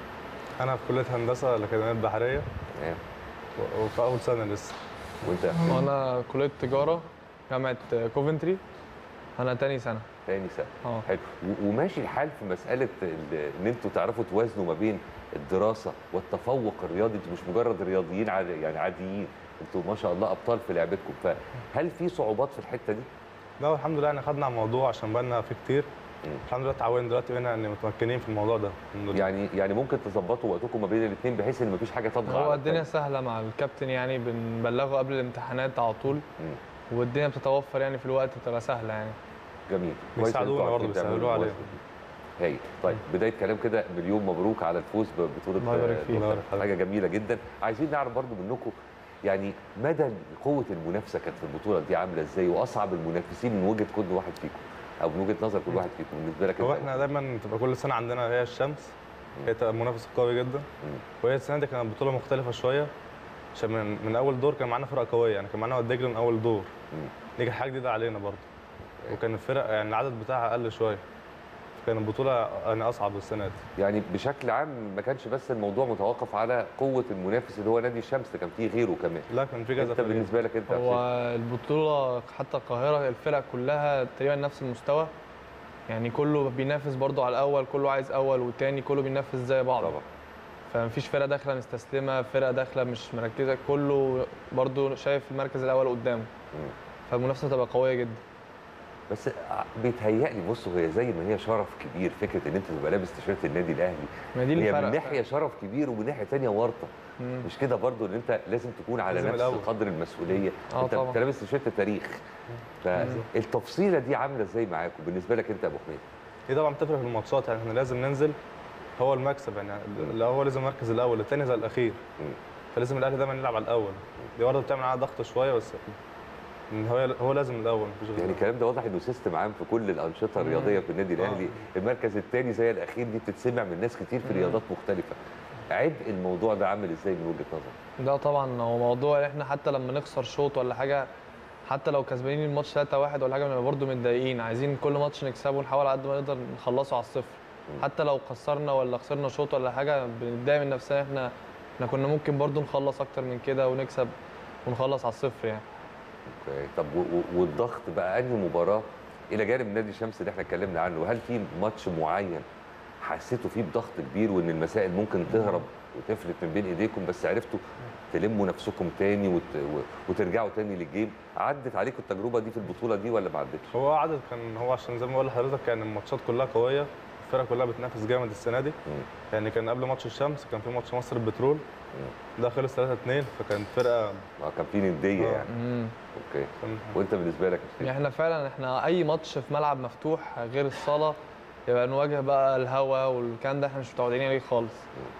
انا في كليه هندسه الاكاديميه البحريه تمام و- وفي اول سنه لسه وانت وانا كليه تجاره جامعه كوفنتري انا تاني سنه تاني سنه اه حلو و- وماشي الحال في مساله ال- ان انتوا تعرفوا توازنوا ما بين الدراسه والتفوق الرياضي انتوا مش مجرد رياضيين عادي يعني عاديين انتوا ما شاء الله ابطال في لعبتكم فهل في صعوبات في الحته دي؟ لا الحمد لله يعني خدنا على الموضوع عشان بقالنا فيه كتير مم. الحمد لله اتعودنا دلوقتي بقينا يعني متمكنين في الموضوع ده الحمد لله يعني يعني ممكن تظبطوا وقتكم ما بين الاثنين بحيث ان مفيش حاجه تطغى هو على الدنيا التانية. سهله مع الكابتن يعني بنبلغه قبل الامتحانات على طول مم. والدنيا بتتوفر يعني في الوقت بتبقى سهله يعني جميل كويس بيساعدونا إنتوا برضه، عارفين تعملوا بيسهلوا الموازنة دي. هايل طيب بدايه كلام كده مليون مبروك على الفوز ببطوله الله يبارك فيك. الوطن. الله يبارك فيك. حاجه جميله جدا عايزين نعرف برضو منكم يعني مدى قوه المنافسه كانت في البطوله دي عامله ازاي واصعب المنافسين من وجهه كل واحد فيكم او من وجهه نظر كل واحد فيكم بالنسبه لك هو أنت. احنا دايما تبقى كل سنه عندنا هي الشمس هي تبقى منافس قوي جدا وهي السنه دي كانت بطوله مختلفه شويه عشان من, من اول دور كان معانا فرقه قويه يعني كان معانا واد دجله من اول دور مم. دي كانت حاجه جديده علينا برضه وكان الفرق يعني العدد بتاعها اقل شويه كان البطوله يعني اصعب السنه دي يعني بشكل عام ما كانش بس الموضوع متوقف على قوه المنافس اللي هو نادي الشمس كان فيه غيره كمان لا كان في كذا انت فريق. بالنسبه لك انت هو حسين. البطوله حتى القاهره الفرق كلها تقريبا نفس المستوى يعني كله بينافس برضو على الاول كله عايز اول والتاني كله بينافس زي بعض طبعا فمفيش فرقه داخله مستسلمه فرقه داخله مش مركزه كله برضو شايف المركز الاول قدامه مم. فالمنافسه تبقى قويه جدا بس بيتهيألي بصوا هي زي ما هي شرف كبير فكره ان انت تبقى لابس تيشيرت النادي الاهلي ما دي هي الفرق من ناحيه شرف كبير ومن ناحيه ثانيه ورطه مم. مش كده برضو ان انت لازم تكون على لازم نفس الأول. قدر المسؤوليه اه انت طبعا. انت لابس تيشيرت تاريخ فالتفصيله دي عامله ازاي معاكم بالنسبه لك انت يا ابو حميد دي طبعا بتفرق في الماتشات يعني احنا لازم ننزل هو المكسب يعني الاول لازم المركز الاول الثاني زي الاخير مم. فلازم الاهلي دايما يلعب على الاول دي برضه بتعمل عليها ضغط شويه بس إن هو هو لازم الاول مفيش غير يعني الكلام ده واضح انه سيستم عام في كل الانشطه الرياضيه في النادي الاهلي المركز الثاني زي الاخير دي بتتسمع من ناس كتير في رياضات مختلفه عبء الموضوع ده عامل ازاي من وجهه نظرك ده طبعا هو موضوع احنا حتى لما نخسر شوط ولا حاجه حتى لو كسبانين الماتش 3-1 ولا حاجه بنبقى برضه متضايقين عايزين كل ماتش نكسبه ونحاول على قد ما نقدر نخلصه على الصفر حتى لو خسرنا ولا خسرنا شوط ولا حاجه بنتضايق من نفسنا احنا احنا كنا ممكن برضه نخلص اكتر من كده ونكسب ونخلص على الصفر يعني اوكي طب و- و- والضغط بقى انهي مباراه الى جانب نادي الشمس اللي احنا اتكلمنا عنه هل في ماتش معين حسيتوا فيه بضغط كبير وان المسائل ممكن تهرب وتفلت من بين ايديكم بس عرفتوا تلموا نفسكم تاني وت... و- وترجعوا تاني للجيم عدت عليكم التجربه دي في البطوله دي ولا ما عدتش هو عدد كان هو عشان زي ما بقول لحضرتك كان الماتشات كلها قويه الفرق كلها بتنافس جامد السنه دي مم. يعني كان قبل ماتش الشمس كان في ماتش مصر البترول ده خلص 3 2 فكانت فرقه اه كان في نديه آه. يعني امم اوكي كان وانت بالنسبه لك يا حسين؟ يعني احنا فعلا احنا اي ماتش في ملعب مفتوح غير الصاله يبقى نواجه بقى الهواء والكلام ده احنا مش متعودين عليه خالص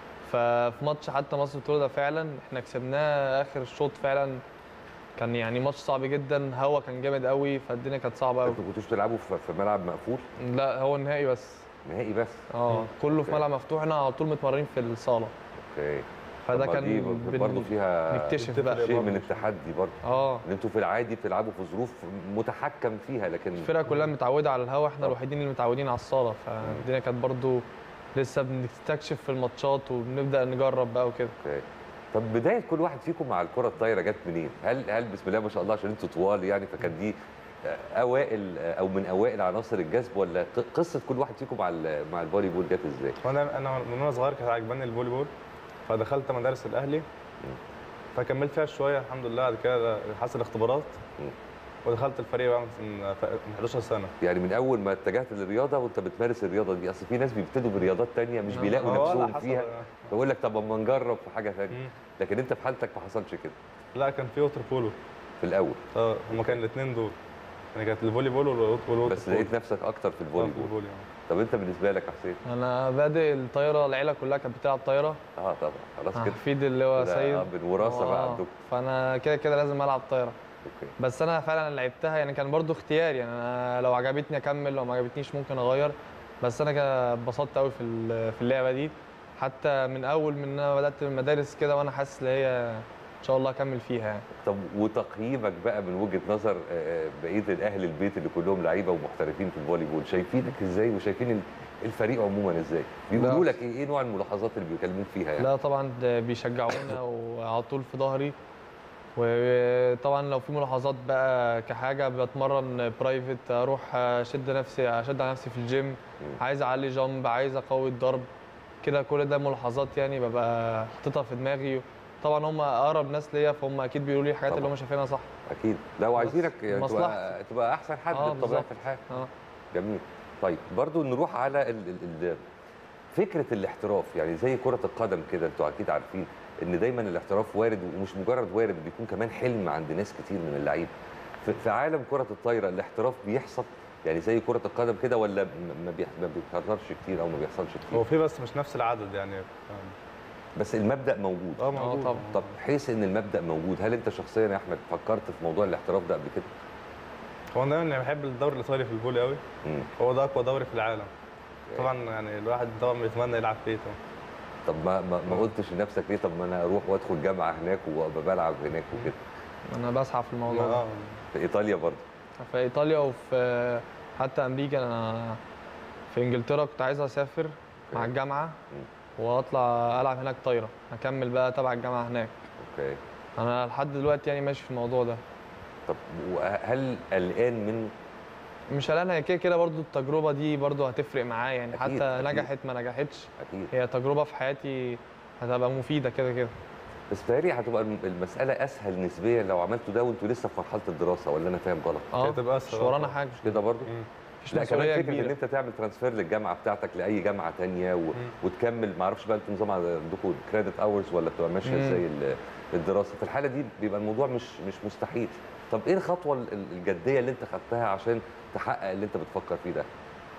ففي ماتش حتى مصر البطوله ده فعلا احنا كسبناه اخر الشوط فعلا كان يعني ماتش صعب جدا هوا كان جامد قوي فالدنيا كانت صعبه قوي انتوا كنتوش تلعبوا في في ملعب مقفول لا هو النهائي بس نهائي بس اه كله في أوكي. ملعب مفتوح احنا على طول متمرين في الصاله اوكي فده طب ما دي كان بن- برضه فيها نكتشف بقى شيء من التحدي برضه اه ان انتوا في العادي بتلعبوا في ظروف متحكم فيها لكن الفرقه كلها متعوده على الهوا احنا طبعا. الوحيدين اللي متعودين على الصاله فالدنيا كانت برضو لسه بنستكشف في الماتشات وبنبدا نجرب بقى وكده اوكي طب بدايه كل واحد فيكم مع الكره الطايره جت منين؟ هل هل بسم الله ما شاء الله عشان انتوا طوال يعني فكانت دي آه، اوائل آه، او من اوائل عناصر الجذب ولا ق- قصه كل واحد فيكم مع ال- مع الفولي بول جت ازاي؟ وانا انا من وانا صغير كان عجباني الفولي بول فدخلت مدارس الاهلي فكملت فيها شويه الحمد لله بعد كده حصل اختبارات مم. ودخلت الفريق بقى من من 11 سنه يعني من اول ما اتجهت للرياضه وانت بتمارس الرياضه دي اصل في ناس بيبتدوا برياضات تانية مش بيلاقوا هو على نفسهم حسب- فيها فيقول لك طب اما نجرب في حاجه ثانيه مم. لكن انت في حالتك ما حصلش كده لا كان في ووتر بولو في الاول اه هما كانوا الاثنين دول يعني كانت الفولي بول والووتر بول بس لقيت نفسك اكتر في الفولي بول الفولي آه. طب انت بالنسبه لك يا حسين انا بادئ الطايره العيله كلها كانت بتلعب طايره اه طبعا خلاص كده حفيد اللي هو كده، سيد آه، بالوراثه بقى آه، عندكم فانا كده كده لازم العب طايره اوكي بس انا فعلا لعبتها يعني كان برضو اختيار يعني انا لو عجبتني اكمل لو ما عجبتنيش ممكن اغير بس انا كده اتبسطت قوي في ال- في اللعبه دي حتى من اول من انا بدات المدارس كده وانا حاسس ان هي ان شاء الله اكمل فيها يعني طب وتقييمك بقى من وجهه نظر آه، بقيه الاهل البيت اللي كلهم لعيبه ومحترفين في الفولي بول شايفينك ازاي وشايفين ال- الفريق عموما ازاي بيقولوا لا. لك ايه ايه نوع الملاحظات اللي بيكلموك فيها يعني لا طبعا ده بيشجعونا وعلى طول في ظهري وطبعا لو في ملاحظات بقى كحاجه بتمرن برايفت اروح اشد نفسي اشد على نفسي في الجيم عايز اعلي جامب عايز اقوي الضرب كده كل ده ملاحظات يعني ببقى حاططها في دماغي طبعا هم اقرب ناس ليا فهم اكيد بيقولوا لي الحاجات اللي طبعاً. هم شايفينها صح اكيد لا وعايزينك يعني تبقى, مصلحتي. تبقى احسن حد آه، بطبيعه بالظبط. الحال اه جميل طيب برضو نروح على ال ال ال فكره الاحتراف يعني زي كره القدم كده انتوا اكيد عارفين ان دايما الاحتراف وارد ومش مجرد وارد بيكون كمان حلم عند ناس كتير من اللعيبه في, في عالم كره الطايره الاحتراف بيحصل يعني زي كره القدم كده ولا م- ما بيح- ما بيتكررش كتير او ما بيحصلش كتير هو في بس مش نفس العدد يعني بس المبدا موجود اه موجود طبعاً. طب حيث ان المبدا موجود هل انت شخصيا يا احمد فكرت في موضوع الاحتراف ده قبل كده هو انا دايما بحب الدوري الايطالي في الفولي قوي مم. هو ده اقوى دوري في العالم طبعا يعني الواحد طبعا بيتمنى يلعب فيه طبعا طب ما ما, ما قلتش لنفسك ليه طب ما انا اروح وادخل جامعه هناك وابقى بلعب هناك وكده انا بسعى في الموضوع ده اه في ايطاليا برضه في ايطاليا وفي حتى امريكا انا في انجلترا كنت عايز اسافر مع أوكي. الجامعه واطلع العب هناك طايره اكمل بقى تبع الجامعه هناك اوكي انا لحد دلوقتي يعني ماشي في الموضوع ده طب وهل قلقان من مش قلقان هي كده كده برضو التجربه دي برضو هتفرق معايا يعني أكيد، حتى أكيد. نجحت ما نجحتش اكيد هي تجربه في حياتي هتبقى مفيده كده كده بس تهيألي هتبقى الم- المساله اسهل نسبيا لو عملتوا ده وانتوا لسه في مرحله الدراسه ولا انا فاهم غلط اه هتبقى مش أسهل، ورانا آه. حاجه مش كده برضه مم. مفيش لا كمان مسؤوليه فكره ان كبيره انت تعمل ترانسفير للجامعه بتاعتك لاي جامعه تانية و... وتكمل ما اعرفش بقى انتوا نظام عندكم كريدت اورز ولا بتبقى ماشيه مم. ازاي ال- الدراسه في الحاله دي بيبقى الموضوع مش مش مستحيل طب ايه الخطوه ال- ال- الجديه اللي انت خدتها عشان تحقق اللي انت بتفكر فيه ده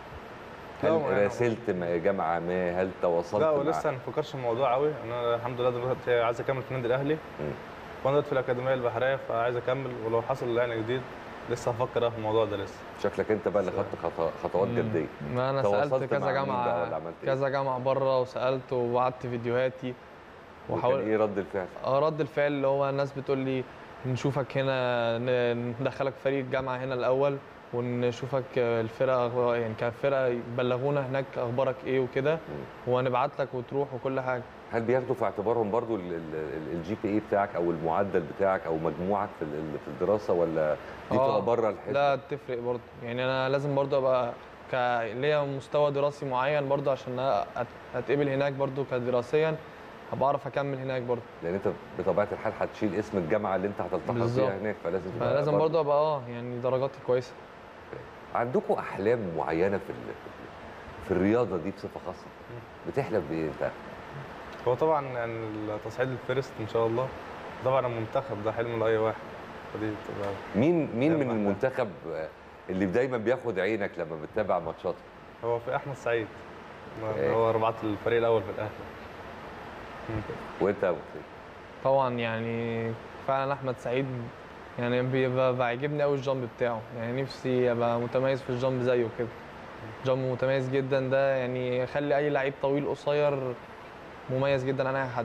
لا، هل هو يعني- راسلت مع جامعه ما هل تواصلت لا مع ولسه ما بفكرش في الموضوع قوي انا الحمد لله دلوقتي عايز اكمل في النادي الاهلي مم. وانا دلوقتي في الاكاديميه البحريه فعايز اكمل ولو حصل يعني جديد لسه هفكر في الموضوع ده لسه شكلك انت بقى اللي خدت خطو- خطوات جديه ما انا تواصلت سالت مع كذا مين بقى جامعه ولا عملت إيه؟ كذا جامعه بره وسالت وبعت فيديوهاتي وكان وحاول ايه رد الفعل اه رد الفعل اللي هو الناس بتقول لي نشوفك هنا ن- ندخلك فريق الجامعه هنا الاول ونشوفك الفرقه يعني كفرقه يبلغونا هناك اخبارك ايه وكده وهنبعت لك وتروح وكل حاجه هل بياخدوا في اعتبارهم برضو الجي بي اي بتاعك او المعدل بتاعك او مجموعك في ال- في الدراسه ولا دي آه، بتبقى بره الحسبه لا تفرق برضه يعني انا لازم برضه ابقى ك ليا مستوى دراسي معين برضه عشان أت- اتقبل هناك برضه كدراسيا هبقى اعرف اكمل هناك برضه لان انت بطبيعه الحال هتشيل اسم الجامعه اللي انت هتلتحق بالظبط. بيها هناك فلازم تبقى فلازم برضه ابقى اه يعني درجاتي كويسه عندكم احلام معينه في ال- في الرياضه دي بصفه خاصه بتحلم بايه انت هو طبعا يعني التصعيد الفيرست ان شاء الله طبعا المنتخب ده حلم لاي واحد فدي تبقى مين مين من أحلام. المنتخب آه، اللي دايما بياخد عينك لما بتتابع ماتشاته هو في احمد سعيد إيه. هو رباط الفريق الاول في الاهلي وانت يا أبو خالد؟ طبعا يعني فعلا احمد سعيد يعني بيبقى بيعجبني قوي الجامب بتاعه يعني نفسي ابقى متميز في الجامب زيه كده جامب متميز جدا ده يعني يخلي اي لعيب طويل قصير مميز جدا عن اي حد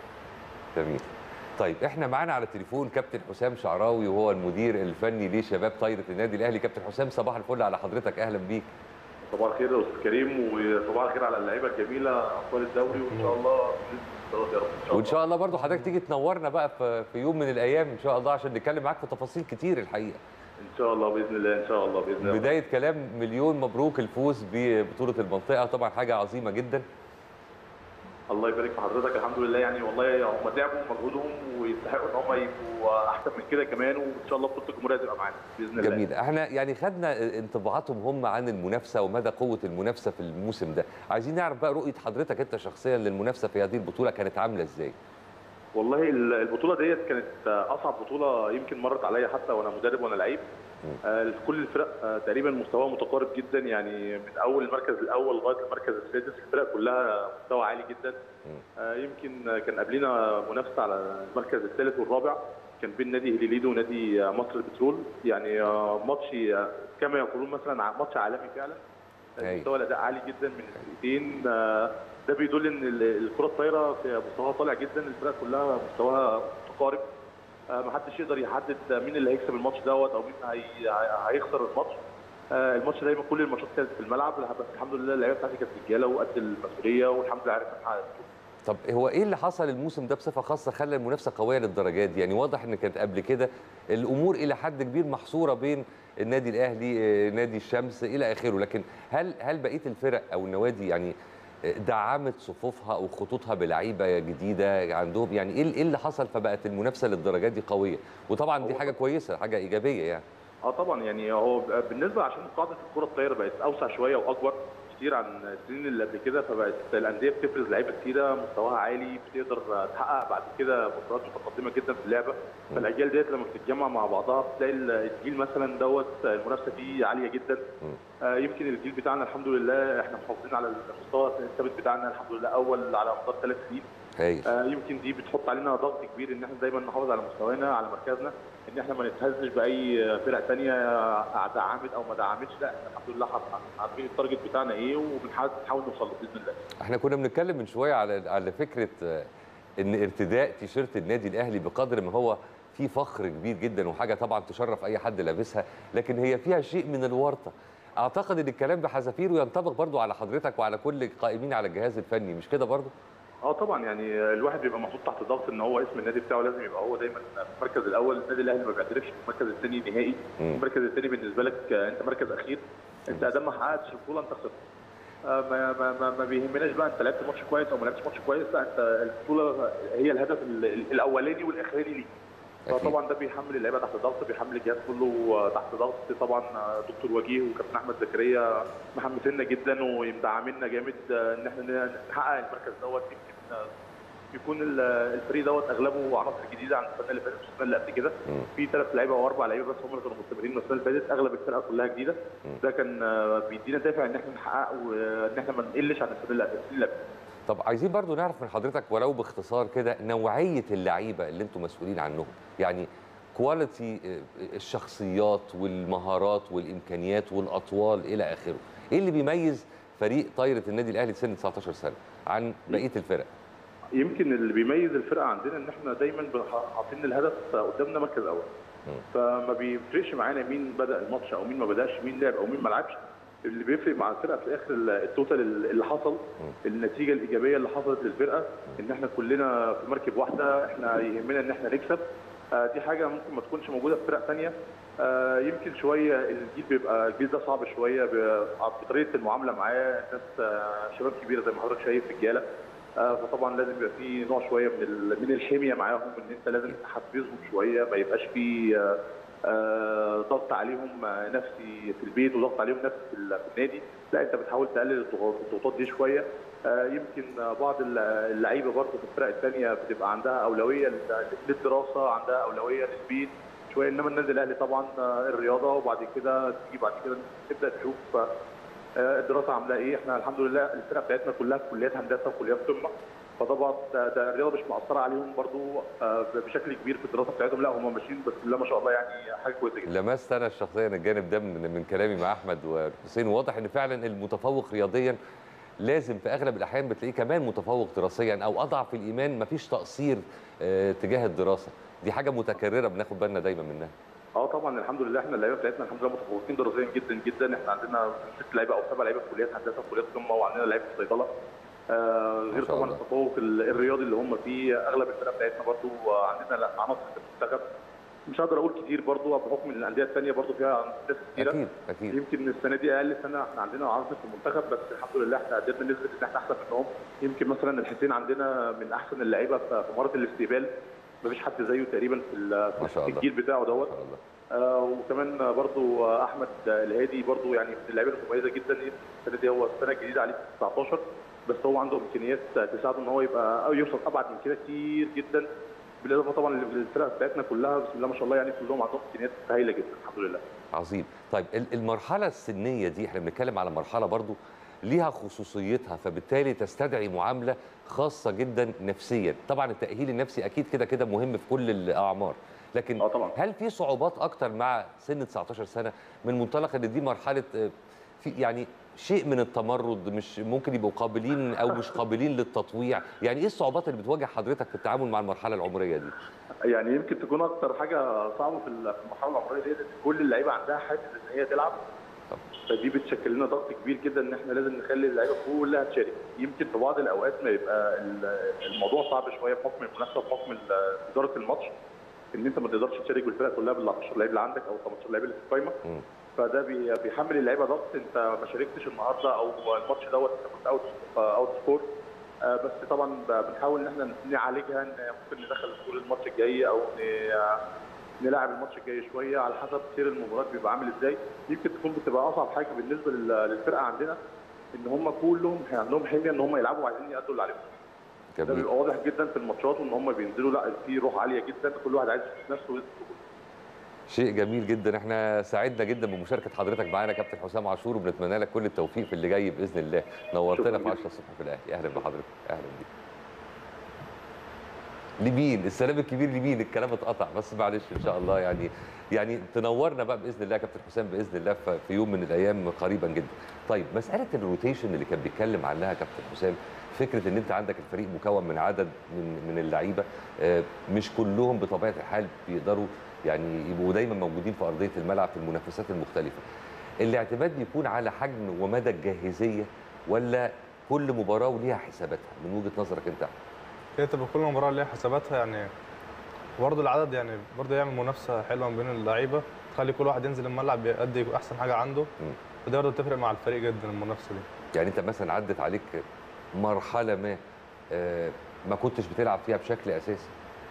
جميل طيب احنا معانا على التليفون كابتن حسام شعراوي وهو المدير الفني لشباب طايره النادي الاهلي كابتن حسام صباح الفل على حضرتك اهلا بيك صباح الخير يا استاذ كريم وصباح الخير على اللعيبه الجميله ابطال الدوري وان شاء الله باذن الله يا رب ان شاء وان الله شاء الله برضو حضرتك تيجي تنورنا بقى في في يوم من الايام ان شاء الله عشان نتكلم معاك في تفاصيل كتير الحقيقه ان شاء الله باذن الله ان شاء الله باذن الله بدايه كلام مليون مبروك الفوز ببطوله المنطقه طبعا حاجه عظيمه جدا الله يبارك في حضرتك الحمد لله يعني والله هم تعبوا مجهودهم ويستحقوا ان هم يبقوا احسن من كده كمان وان شاء الله بطوله الجمهوريه تبقى معانا باذن الله جميل احنا يعني خدنا انطباعاتهم هم عن المنافسه ومدى قوه المنافسه في الموسم ده عايزين نعرف بقى رؤيه حضرتك انت شخصيا للمنافسه في هذه البطوله كانت عامله ازاي والله ال- البطوله ديت كانت آه، اصعب بطوله يمكن مرت عليا حتى وانا مدرب وانا لعيب آه، كل الفرق آه، تقريبا مستواها متقارب جدا يعني من اول المركز الاول لغايه المركز السادس الفرق كلها مستوى عالي جدا آه، يمكن آه، كان قبلنا منافسه على المركز الثالث والرابع كان بين نادي هليليدو ونادي آه، مصر البترول يعني آه، ماتش آه، كما يقولون مثلا ع- ماتش عالمي فعلا أيوة. مستوى الاداء عالي جدا من الفرقتين آه، ده بيدل ان ال- الكره الطايره في مستواها طالع جدا الفرق كلها مستواها متقارب آه، محدش يقدر يحدد مين اللي هيكسب الماتش دوت او مين هي... هي- هيخسر الماتش آه، الماتش دايما كل الماتشات كانت في الملعب بس الحمد لله اللعيبه بتاعتي كانت رجاله وقد المسؤوليه والحمد لله عرفنا نحقق البطولة. طب هو ايه اللي حصل الموسم ده بصفه خاصه خلى المنافسه قويه للدرجات دي يعني واضح ان كانت قبل كده الامور الى حد كبير محصوره بين النادي الاهلي آه، نادي الشمس الى اخره لكن هل هل بقيه الفرق او النوادي يعني آه، دعمت صفوفها او خطوطها بلعيبه جديده عندهم يعني ايه إيه اللي حصل فبقت المنافسه للدرجات دي قويه وطبعا دي حاجه كويسه حاجه ايجابيه يعني اه طبعا يعني هو بالنسبه عشان قاعده الكره الطايره بقت اوسع شويه واكبر كتير عن السنين اللي قبل كده فبقت الانديه بتفرز لعيبه كتيره مستواها عالي بتقدر تحقق بعد كده بطولات متقدمه جدا في اللعبه فالاجيال ديت لما بتتجمع مع بعضها بتلاقي الجيل مثلا دوت المنافسه فيه عاليه جدا آه، يمكن الجيل بتاعنا الحمد لله احنا محافظين على المستوى الثابت بتاعنا الحمد لله اول على مدار ثلاث سنين هايل آه، يمكن دي بتحط علينا ضغط كبير ان احنا دايما نحافظ على مستوانا على مركزنا ان احنا ما نتهزش باي فرق ثانيه دعمت او ما دعمتش لا احنا الحمد لله عارف- عارفين التارجت بتاعنا ايه وبنحاول نحاول نوصل له باذن الله احنا كنا بنتكلم من شويه على على فكره آه، ان ارتداء تيشيرت النادي الاهلي بقدر ما هو في فخر كبير جدا وحاجه طبعا تشرف اي حد لابسها لكن هي فيها شيء من الورطه اعتقد ان الكلام بحذافيره ينطبق برضو على حضرتك وعلى كل القائمين على الجهاز الفني مش كده برضو اه طبعا يعني الواحد بيبقى محطوط تحت ضغط ان هو اسم النادي بتاعه لازم يبقى هو دايما في المركز الاول النادي الاهلي ما بيعترفش بالمركز الثاني نهائي مم. المركز الثاني بالنسبه لك آه، انت مركز اخير انت ادام ما حققتش البطوله انت خسرت آه، ما ما ما, ما بيهمناش بقى انت لعبت ماتش كويس او ما لعبتش ماتش كويس لا انت البطوله هي الهدف ال- ال- الاولاني والاخراني ليك أكيد. فطبعا ده بيحمل اللعيبه تحت ضغط بيحمل الجهاز كله آه، تحت ضغط طبعا آه، دكتور وجيه وكابتن احمد زكريا محمسيننا جدا ومدعميننا جامد آه، ان احنا نحقق المركز دوت يمكن آه، يكون ال- الفريق دوت اغلبه عناصر جديده عن السنه اللي فاتت والسنه اللي قبل كده مم. في ثلاث لعيبه او اربع لعيبه بس هم اللي كانوا مستمرين من السنه اللي فاتت اغلب الفرقه كلها جديده ده كان آه، بيدينا دافع ان احنا نحقق وان احنا ما نقلش عن السنه اللي قبل السنين اللي قبل طب عايزين برضو نعرف من حضرتك ولو باختصار كده نوعيه اللعيبه اللي انتم مسؤولين عنهم يعني كواليتي آه، الشخصيات والمهارات والامكانيات والاطوال الى اخره ايه اللي بيميز فريق طايره النادي الاهلي سن 19 سنه عن بقيه الفرق يمكن اللي بيميز الفرقه عندنا ان احنا دايما بنح- حاطين الهدف قدامنا مركز اول مم. فما بيفرقش معانا مين بدا الماتش او مين ما بداش مين لعب او مين ما لعبش اللي بيفرق مع الفرقه في الاخر ال- التوتال اللي حصل النتيجه الايجابيه اللي حصلت للفرقه ان احنا كلنا في مركب واحده احنا يهمنا ان احنا نكسب آه، دي حاجه ممكن ما تكونش موجوده في فرق ثانيه يمكن شويه الجيل بيبقى الجيل ده صعب شويه ب- في طريقه المعامله معاه ناس آه، شباب كبيره زي ما حضرتك شايف رجاله آه، فطبعا لازم يبقى في نوع شويه من ال- من الحميه معاهم ان انت لازم تحفزهم شويه ما يبقاش في آه، آه، ضغط عليهم آه، نفسي في البيت وضغط عليهم نفسي في ال- في النادي لا انت بتحاول تقلل الضغوط- الضغوطات دي شويه آه، يمكن آه، بعض ال- اللعيبه برضه في الفرق الثانيه بتبقى عندها اولويه لل- للدراسه عندها اولويه للبيت شويه انما النادي الاهلي طبعا آه، الرياضه وبعد كده تيجي بعد كده تبدا تشوف آه، آه، الدراسه عامله ايه احنا الحمد لله الفرقه بتاعتنا كلها في كليات هندسه وكليات قمه فطبعا ده, ده الرياضه مش مأثره عليهم برضو آه، بشكل كبير في الدراسه بتاعتهم لا هم ماشيين بسم الله ما شاء الله يعني حاجه كويسه جدا لمست انا شخصيا الجانب ده من, من كلامي مع احمد وحسين واضح ان فعلا المتفوق رياضيا لازم في اغلب الاحيان بتلاقيه كمان متفوق دراسيا او اضعف في الايمان مفيش تقصير آه، تجاه الدراسه دي حاجه متكرره بناخد بالنا دايما منها اه طبعا الحمد لله احنا اللعيبه بتاعتنا الحمد لله متفوقين دراسيا جدا جدا احنا عندنا ست لعيبه او سبع لعيبه في كليات هندسه وكليات قمه وعندنا لعيبه في صيدله آه غير شاء طبعا الله. التفوق ال- الرياضي اللي هم فيه اغلب الفرق بتاعتنا برضو آه، عندنا لا، عناصر في المنتخب مش هقدر اقول كتير برضو بحكم ان الانديه الثانيه برضو فيها ناس كتيره اكيد اكيد يمكن السنه دي اقل سنه احنا عندنا عناصر في المنتخب بس الحمد لله احنا قدرنا نثبت ان احنا احسن منهم يمكن مثلا الحسين عندنا من احسن اللعيبه في في مهاره الاستقبال مفيش حد زيه تقريبا في ال- ما شاء في الله. الجيل بتاعه ما دوت شاء الله آه، وكمان برضو احمد الهادي برضو يعني من اللعيبه المميزه جدا السنه دي هو السنه الجديده عليه 19 بس هو عنده امكانيات تساعده ان هو يبقى او يوصل ابعد من كده كتير جدا بالاضافه طبعا للفرق بتاعتنا كلها بسم الله ما شاء الله يعني كلهم عندهم امكانيات هايله جدا الحمد لله عظيم طيب ال- المرحله السنيه دي احنا بنتكلم على مرحله برضو ليها خصوصيتها فبالتالي تستدعي معامله خاصه جدا نفسيا طبعا التاهيل النفسي اكيد كده كده مهم في كل الاعمار لكن اه طبعا هل في صعوبات اكتر مع سن 19 سنه من منطلق ان دي مرحله آه، في يعني شيء من التمرد مش ممكن يبقوا قابلين او مش قابلين للتطويع يعني ايه الصعوبات اللي بتواجه حضرتك في التعامل مع المرحله العمريه دي يعني يمكن تكون اكتر حاجه صعبه في ال- في المرحله العمريه دي ان كل اللعيبه عندها حافز ان هي تلعب طب. فدي بتشكل لنا ضغط كبير جدا ان احنا لازم نخلي اللعيبه كلها تشارك يمكن في بعض الاوقات ما يبقى ال- الموضوع صعب شويه بحكم المنافسه بحكم ال- اداره الماتش ان انت ما تقدرش تشارك بالفرقه كلها بال 10 لعيب اللي عندك او 18 لعيب اللي في القايمه مم. فده بي- بيحمل اللعيبه ضغط انت ما شاركتش النهارده او الماتش دوت انت كنت اوت اوت سكور آه، بس طبعا ب- بنحاول ان احنا نعالجها ان ممكن ندخل السكور الماتش الجاي او ن- نلعب الماتش الجاي شويه على حسب سير المباراه بيبقى عامل ازاي يمكن تكون بتبقى اصعب حاجه بالنسبه لل- للفرقه عندنا ان هم كلهم عندهم حميه ان هم يلعبوا وعايزين يأدوا اللي عليهم ده جميل بيبقى واضح جدا في الماتشات وان هم بينزلوا لا في روح عاليه جدا كل واحد عايز يثبت نفسه ويثبت وجوده. شيء جميل جدا احنا سعدنا جدا بمشاركه حضرتك معانا كابتن حسام عاشور وبنتمنى لك كل التوفيق في اللي جاي باذن الله نورتنا شكراً في جداً. 10 الصبح في الاهلي اهلا بحضرتك اهلا بيك لمين السلام الكبير لمين الكلام اتقطع بس معلش ان شاء الله يعني يعني تنورنا بقى باذن الله يا كابتن حسام باذن الله ف- في يوم من الايام قريبا جدا طيب مساله الروتيشن اللي كان بيتكلم عنها كابتن حسام فكره ان انت عندك الفريق مكون من عدد من من اللعيبه آه، مش كلهم بطبيعه الحال بيقدروا يعني يبقوا دايما موجودين في ارضيه الملعب في المنافسات المختلفه الاعتماد بيكون على حجم ومدى الجاهزيه ولا كل مباراه وليها حساباتها من وجهه نظرك انت هي تبقى كل مباراه ليها حساباتها يعني برضه العدد يعني برضه يعمل منافسه حلوه ما بين اللعيبه تخلي كل واحد ينزل الملعب يأدي احسن حاجه عنده ودي برضه بتفرق مع الفريق جدا المنافسه دي يعني انت مثلا عدت عليك مرحله ما آه، ما كنتش بتلعب فيها بشكل اساسي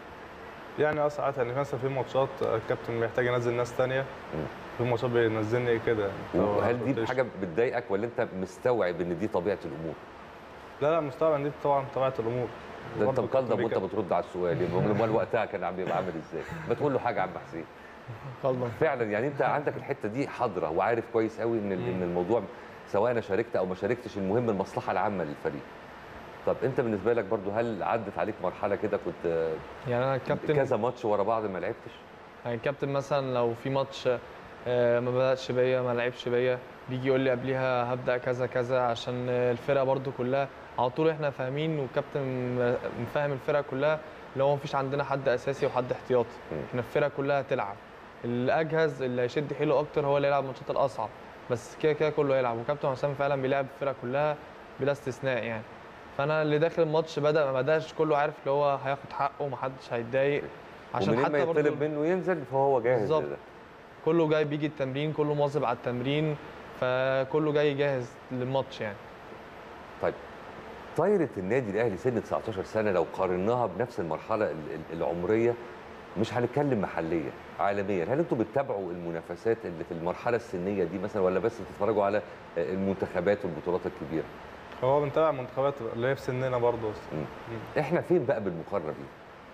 يعني اه ساعات يعني مثلا في ماتشات الكابتن محتاج ينزل ناس تانية في ماتشات بينزلني كده يعني وهل دي روتيشن. حاجه بتضايقك ولا انت مستوعب ان دي طبيعه الامور لا لا مستوعب دي طبعا طبيعه الامور ده انت برضه مقدم الكابتن وانت بيك- بترد على السؤال يعني امال وقتها كان عم بيبقى عامل ازاي ما تقول له حاجه يا عم حسين قلبا فعلا يعني انت عندك الحته دي حاضره وعارف كويس قوي ان ال- ان الموضوع سواء انا شاركت او ما شاركتش المهم المصلحه العامه للفريق طب انت بالنسبه لك برضو هل عدت عليك مرحله كده كنت آه، يعني انا الكابتن كذا ماتش ورا بعض ما لعبتش يعني الكابتن مثلا لو في ماتش آه، ما بدأش بيا ما لعبش بيا بيجي يقول لي قبليها هبدأ كذا كذا عشان آه، الفرقة برضو كلها على طول احنا فاهمين والكابتن م- مفهم الفرقة كلها اللي هو مفيش عندنا حد أساسي وحد احتياطي مم. احنا الفرقة كلها تلعب الأجهز اللي هيشد حيله أكتر هو اللي يلعب الماتشات الأصعب بس كده كده كله يلعب وكابتن حسام فعلا بيلعب الفرقة كلها بلا استثناء يعني فأنا اللي داخل الماتش بدأ ما بدأش كله عارف اللي هو هياخد حقه ومحدش هيتضايق عشان ومنين ما حتى برضو يطلب منه ينزل فهو جاهز بالظبط. لده. كله جاي بيجي التمرين كله مواظب على التمرين فكله جاي جاهز للماتش يعني طيب طايره النادي الاهلي سن 19 سنه لو قارناها بنفس المرحله ال- ال- العمريه مش هنتكلم محليا عالميا هل انتم بتتابعوا المنافسات اللي في المرحله السنيه دي مثلا ولا بس بتتفرجوا على المنتخبات والبطولات الكبيره هو بنتابع منتخبات اللي هي في سننا برضه احنا فين بقى بالمقارنه دي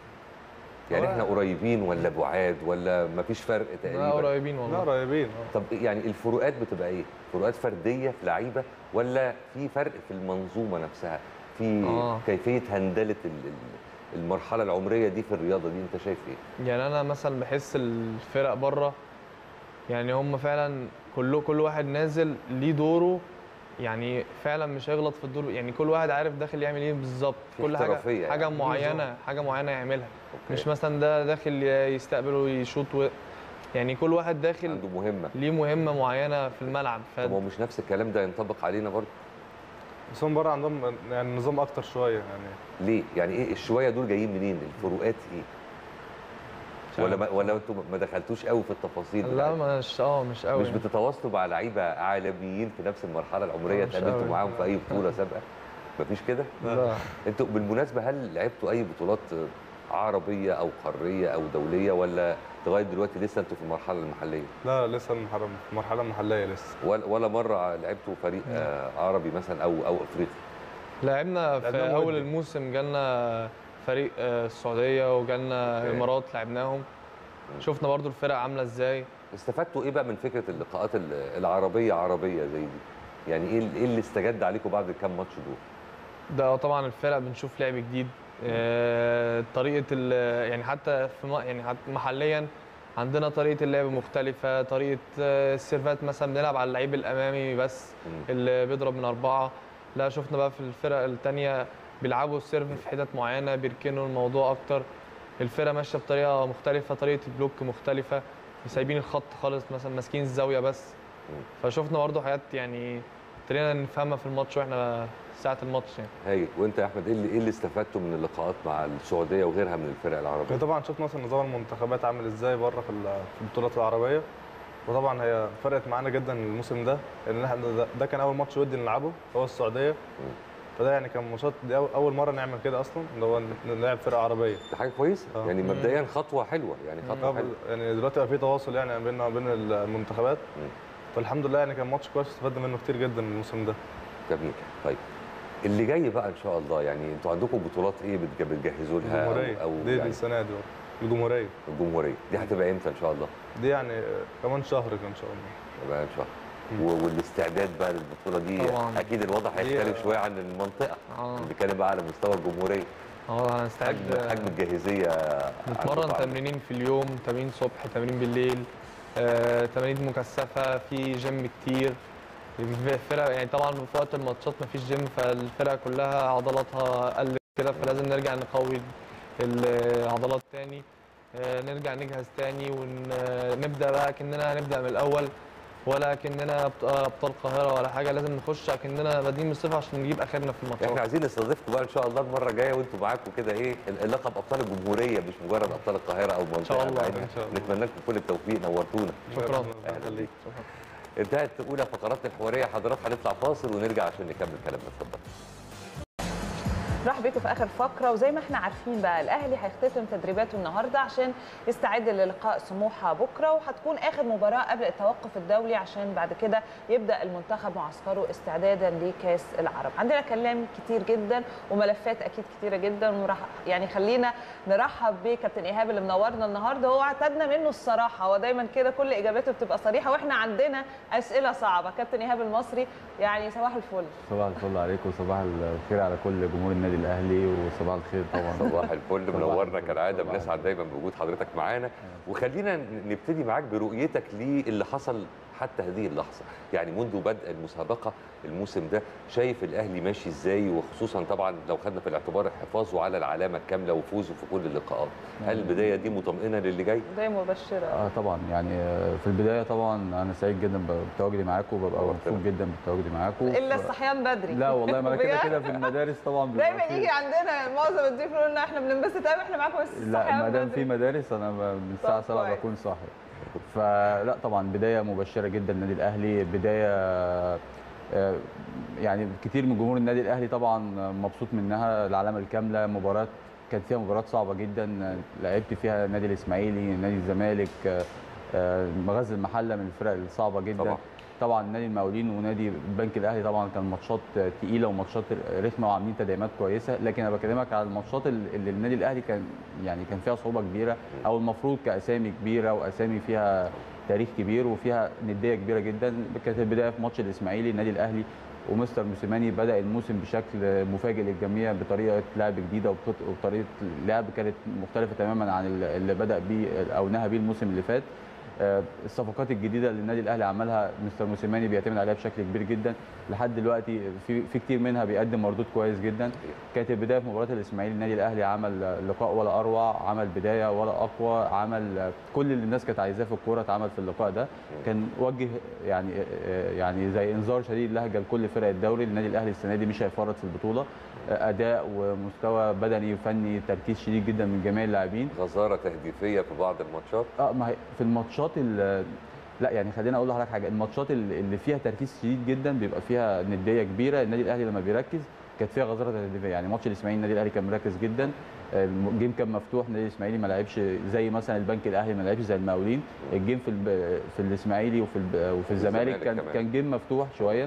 يعني هو- احنا قريبين ولا بعاد ولا مفيش فرق لا تقريبا قريبين لا والله قريبين اه طب يعني الفروقات بتبقى ايه فروقات فرديه في لعيبه ولا في فرق في المنظومه نفسها في آه. كيفيه هندله ال- ال- المرحله العمريه دي في الرياضه دي انت شايف ايه يعني انا مثلا بحس الفرق بره يعني هم فعلا كله كل واحد نازل ليه دوره يعني فعلا مش هيغلط في الدور يعني كل واحد عارف داخل يعمل ايه بالظبط في كل حاجه احترافية حاجه يعني. معينه حاجه معينه يعملها أوكي. مش مثلا ده داخل يستقبل ويشوط و... يعني كل واحد داخل عنده مهمه ليه مهمه معينه في الملعب ف... طب هو مش نفس الكلام ده ينطبق علينا برضه بس هم بره عندهم يعني نظام اكتر شويه يعني ليه يعني ايه الشويه دول جايين منين الفروقات ايه مش ولا عارف. ما ولا انتوا ما دخلتوش قوي في التفاصيل لا بتاعتها؟ مش اه مش قوي مش بتتواصلوا مع لعيبه عالميين في نفس المرحله العمريه آه، مش اتقابلتوا قوي. معاهم في اي بطوله سابقه مفيش كده لا انتوا بالمناسبه هل لعبتوا اي بطولات عربيه او قاريه او دوليه ولا لغايه دلوقتي لسه انتوا في المرحله المحليه لا لسه المحرم في المرحله المحليه لسه ولا ولا مره لعبتوا فريق آه، عربي مثلا او او افريقي لعبنا في لعبناهم اول ودي. الموسم جالنا فريق آه، السعوديه وجالنا أوكي. الامارات لعبناهم شفنا برضو الفرق عامله ازاي استفدتوا ايه بقى من فكره اللقاءات ال- العربيه عربيه زي دي يعني ايه ال- ايه اللي استجد عليكم بعد الكام ماتش دول ده طبعا الفرق بنشوف لعب جديد آه، طريقه ال- يعني حتى في م- يعني حتى محليا عندنا طريقه اللعب مختلفه طريقه آه، السيرفات مثلا بنلعب على اللعيب الامامي بس مم. اللي بيضرب من اربعه لا شفنا بقى في الفرق الثانيه بيلعبوا السيرف في حتت معينه بيركنوا الموضوع اكتر الفرقه ماشيه بطريقه مختلفه طريقه البلوك مختلفه سايبين الخط خالص مثلا ماسكين الزاويه بس مم. فشفنا برضو حاجات يعني ابتدينا نفهمها في الماتش واحنا ساعه الماتش يعني هايل وانت يا احمد ايه اللي ايه اللي استفدته من اللقاءات مع السعوديه وغيرها من الفرق العربيه طبعا شفنا مثلا نظام المنتخبات عامل ازاي بره في ال- في البطولات العربيه وطبعا هي فرقت معانا جدا الموسم ده لان احنا ده, ده كان اول ماتش ودي نلعبه هو السعوديه فده يعني كان ماتشات دي أول- اول مره نعمل كده اصلا اللي هو نلعب فرقه عربيه دي حاجه كويسه آه. يعني مبدئيا خطوه حلوه يعني خطوه حلوه يعني دلوقتي بقى في تواصل يعني بيننا وبين المنتخبات مم. فالحمد لله يعني كان ماتش كويس استفدنا منه كتير جدا الموسم ده جميل طيب اللي جاي بقى ان شاء الله يعني انتوا عندكم بطولات ايه بتج- بتجهزوا لها الجمهوريه او, أو دي يعني السنه دي الجمهوريه الجمهوريه دي هتبقى امتى ان شاء الله؟ دي يعني آه، كمان شهر كده ان شاء الله يبقى ان شاء مم. الله و- والاستعداد بقى للبطوله دي طبعاً. اكيد الوضع دي- هيختلف شويه عن المنطقه اه بنتكلم بقى على مستوى الجمهوريه اه هنستعد حجم حجم الجاهزيه نتمرن عندكم عامل تمرينين في اليوم تمرين صبح تمرين بالليل آه، تمارين مكثفه في جيم كتير الفرق يعني طبعا في وقت الماتشات مفيش جيم فالفرقه كلها عضلاتها قلت كده فلازم نرجع نقوي العضلات تاني آه، نرجع نجهز تاني ونبدا بقى كاننا هنبدا من الاول ولا كاننا أبط- ابطال القاهره ولا حاجه لازم نخش كاننا بادئين من الصفر عشان نجيب اخرنا في الماتشات احنا عايزين نستضيفكم بقى ان شاء الله المره الجايه وانتوا معاكم كده ايه اللقب ابطال الجمهوريه مش مجرد ابطال القاهره او منطقه شاء الله، بعيدة. إن شاء الله. نتمنى لكم كل التوفيق نورتونا شكرا ربنا يخليك انتهت اولى فقراتنا الحواريه حضرات هنطلع فاصل ونرجع عشان نكمل كلامنا اتفضل راح بيكم في اخر فقره وزي ما احنا عارفين بقى الاهلي هيختتم تدريباته النهارده عشان يستعد للقاء سموحه بكره وهتكون اخر مباراه قبل التوقف الدولي عشان بعد كده يبدا المنتخب معسكره استعدادا لكاس العرب عندنا كلام كتير جدا وملفات اكيد كتيره جدا وراح يعني خلينا نرحب بكابتن ايهاب اللي منورنا النهارده هو اعتدنا منه الصراحه هو دايما كده كل اجاباته بتبقى صريحه واحنا عندنا اسئله صعبه كابتن ايهاب المصري يعني صباح الفل صباح الفل عليكم وصباح الخير على كل جمهور النادي الاهلي وصباح الخير طبعا صباح الفل صباح منورنا الفل. كالعاده صباح بنسعد دايما بوجود حضرتك معانا وخلينا نبتدي معاك برؤيتك للي حصل حتى هذه اللحظه يعني منذ بدء المسابقه الموسم ده شايف الاهلي ماشي ازاي وخصوصا طبعا لو خدنا في الاعتبار حفاظه على العلامه الكامله وفوزه في كل اللقاءات هل البدايه دي مطمئنه للي جاي بدايه مبشره اه طبعا يعني آه، في البدايه طبعا انا سعيد جدا بتواجدي معاكم وببقى الله مبسوط يكرمك. جدا بتواجدي معاكم الا ف- الصحيان بدري لا والله ما انا كده بجد؟ كده في المدارس طبعا بيبقى دايما في- يجي عندنا معظم الضيوف يقولوا لنا احنا بننبسط قوي احنا معاكم بس لا الصحيان ما دام بدري. في مدارس انا ب- من الساعه طب 7 كويس. بكون صاحي فلا طبعا بدايه مبشره جدا النادي الاهلي بدايه آه، يعني كتير من جمهور النادي الاهلي طبعا مبسوط منها العلامه الكامله مباراه كانت فيها مباراه صعبه جدا لعبت فيها نادي الاسماعيلي نادي الزمالك آه، آه، مغزل المحله من الفرق الصعبه جدا طبعا. طبعا نادي المقاولين ونادي البنك الاهلي طبعا كان ماتشات تقيله وماتشات رخمه وعاملين تدعيمات كويسه لكن انا بكلمك على الماتشات اللي اللي النادي الاهلي كان يعني كان فيها صعوبه كبيره او المفروض كاسامي كبيره واسامي فيها تاريخ كبير وفيها نديه كبيره جدا كانت البدايه في ماتش الاسماعيلي النادي الاهلي ومستر موسيماني بدا الموسم بشكل مفاجئ للجميع بطريقه لعب جديده وبط- وبطريقه لعب كانت مختلفه تماما عن اللي بدا بيه او نهى بيه الموسم اللي فات آه، الصفقات الجديده اللي النادي الاهلي عملها مستر موسيماني بيعتمد عليها بشكل كبير جدا لحد دلوقتي في في كتير منها بيقدم مردود كويس جدا كانت البدايه في مباراه الاسماعيلي النادي الاهلي عمل آه، لقاء ولا اروع عمل بدايه ولا اقوى عمل آه، كل اللي الناس كانت عايزاه في الكوره اتعمل في اللقاء ده كان وجه يعني آه، يعني زي انذار شديد لهجه لكل فرق الدوري النادي الاهلي السنه دي مش هيفرط في البطوله آه، اداء ومستوى بدني وفني تركيز شديد جدا من جميع اللاعبين غزاره تهديفيه في بعض الماتشات اه ما هي في الماتشات ال- لا يعني خلينا اقول لحضرتك حاجه الماتشات اللي اللي فيها تركيز شديد جدا بيبقى فيها نديه كبيره النادي الاهلي لما بيركز كانت فيها غزاره تهديفيه يعني ماتش الاسماعيلي النادي الاهلي كان مركز جدا الجيم كان مفتوح النادي الاسماعيلي ما لعبش زي مثلا البنك الاهلي ما لعبش زي المقاولين الجيم في الب- في الاسماعيلي وفي الب- وفي الزمالك الزمالك كان كمان. كان جيم مفتوح شويه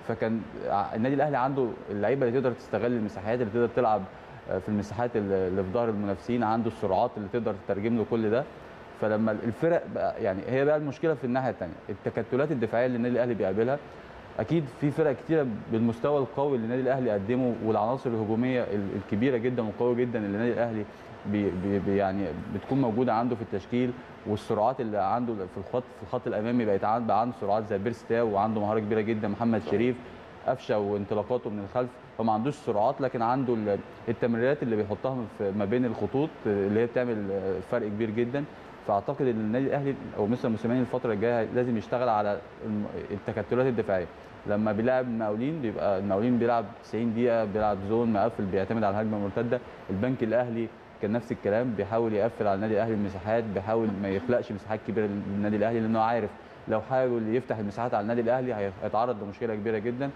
فكان ع- النادي الاهلي عنده اللعيبه اللي تقدر تستغل المساحات اللي تقدر تلعب آه، في المساحات اللي اللي في ظهر المنافسين عنده السرعات اللي تقدر تترجم له كل ده فلما الفرق بقى يعني هي بقى المشكله في الناحيه الثانيه التكتلات الدفاعيه اللي النادي الاهلي بيقابلها اكيد في فرق كتيره بالمستوى القوي اللي النادي الاهلي قدمه والعناصر الهجوميه ال- الكبيره جدا والقويه جدا اللي النادي الاهلي بي بي بي- يعني بتكون موجوده عنده في التشكيل والسرعات اللي عنده في الخط في الخط الامامي بقت عن- بقى عنده سرعات زي بيرستاو وعنده مهاره كبيره جدا محمد شريف قفشه وانطلاقاته من الخلف هو ما عندوش سرعات لكن عنده ال- التمريرات اللي بيحطها في ما بين الخطوط اللي هي بتعمل فرق كبير جدا فاعتقد ان النادي الاهلي او مستر موسيماني الفتره الجايه لازم يشتغل على الم- التكتلات الدفاعيه لما بيلعب المقاولين بيبقى المقاولين بيلعب 90 دقيقه بيلعب زون مقفل بيعتمد على الهجمه المرتده البنك الاهلي كان نفس الكلام بيحاول يقفل على النادي الاهلي المساحات بيحاول ما يخلقش مساحات كبيره للنادي الاهلي لانه عارف لو حاول يفتح المساحات على النادي الاهلي هي- هيتعرض لمشكله كبيره جدا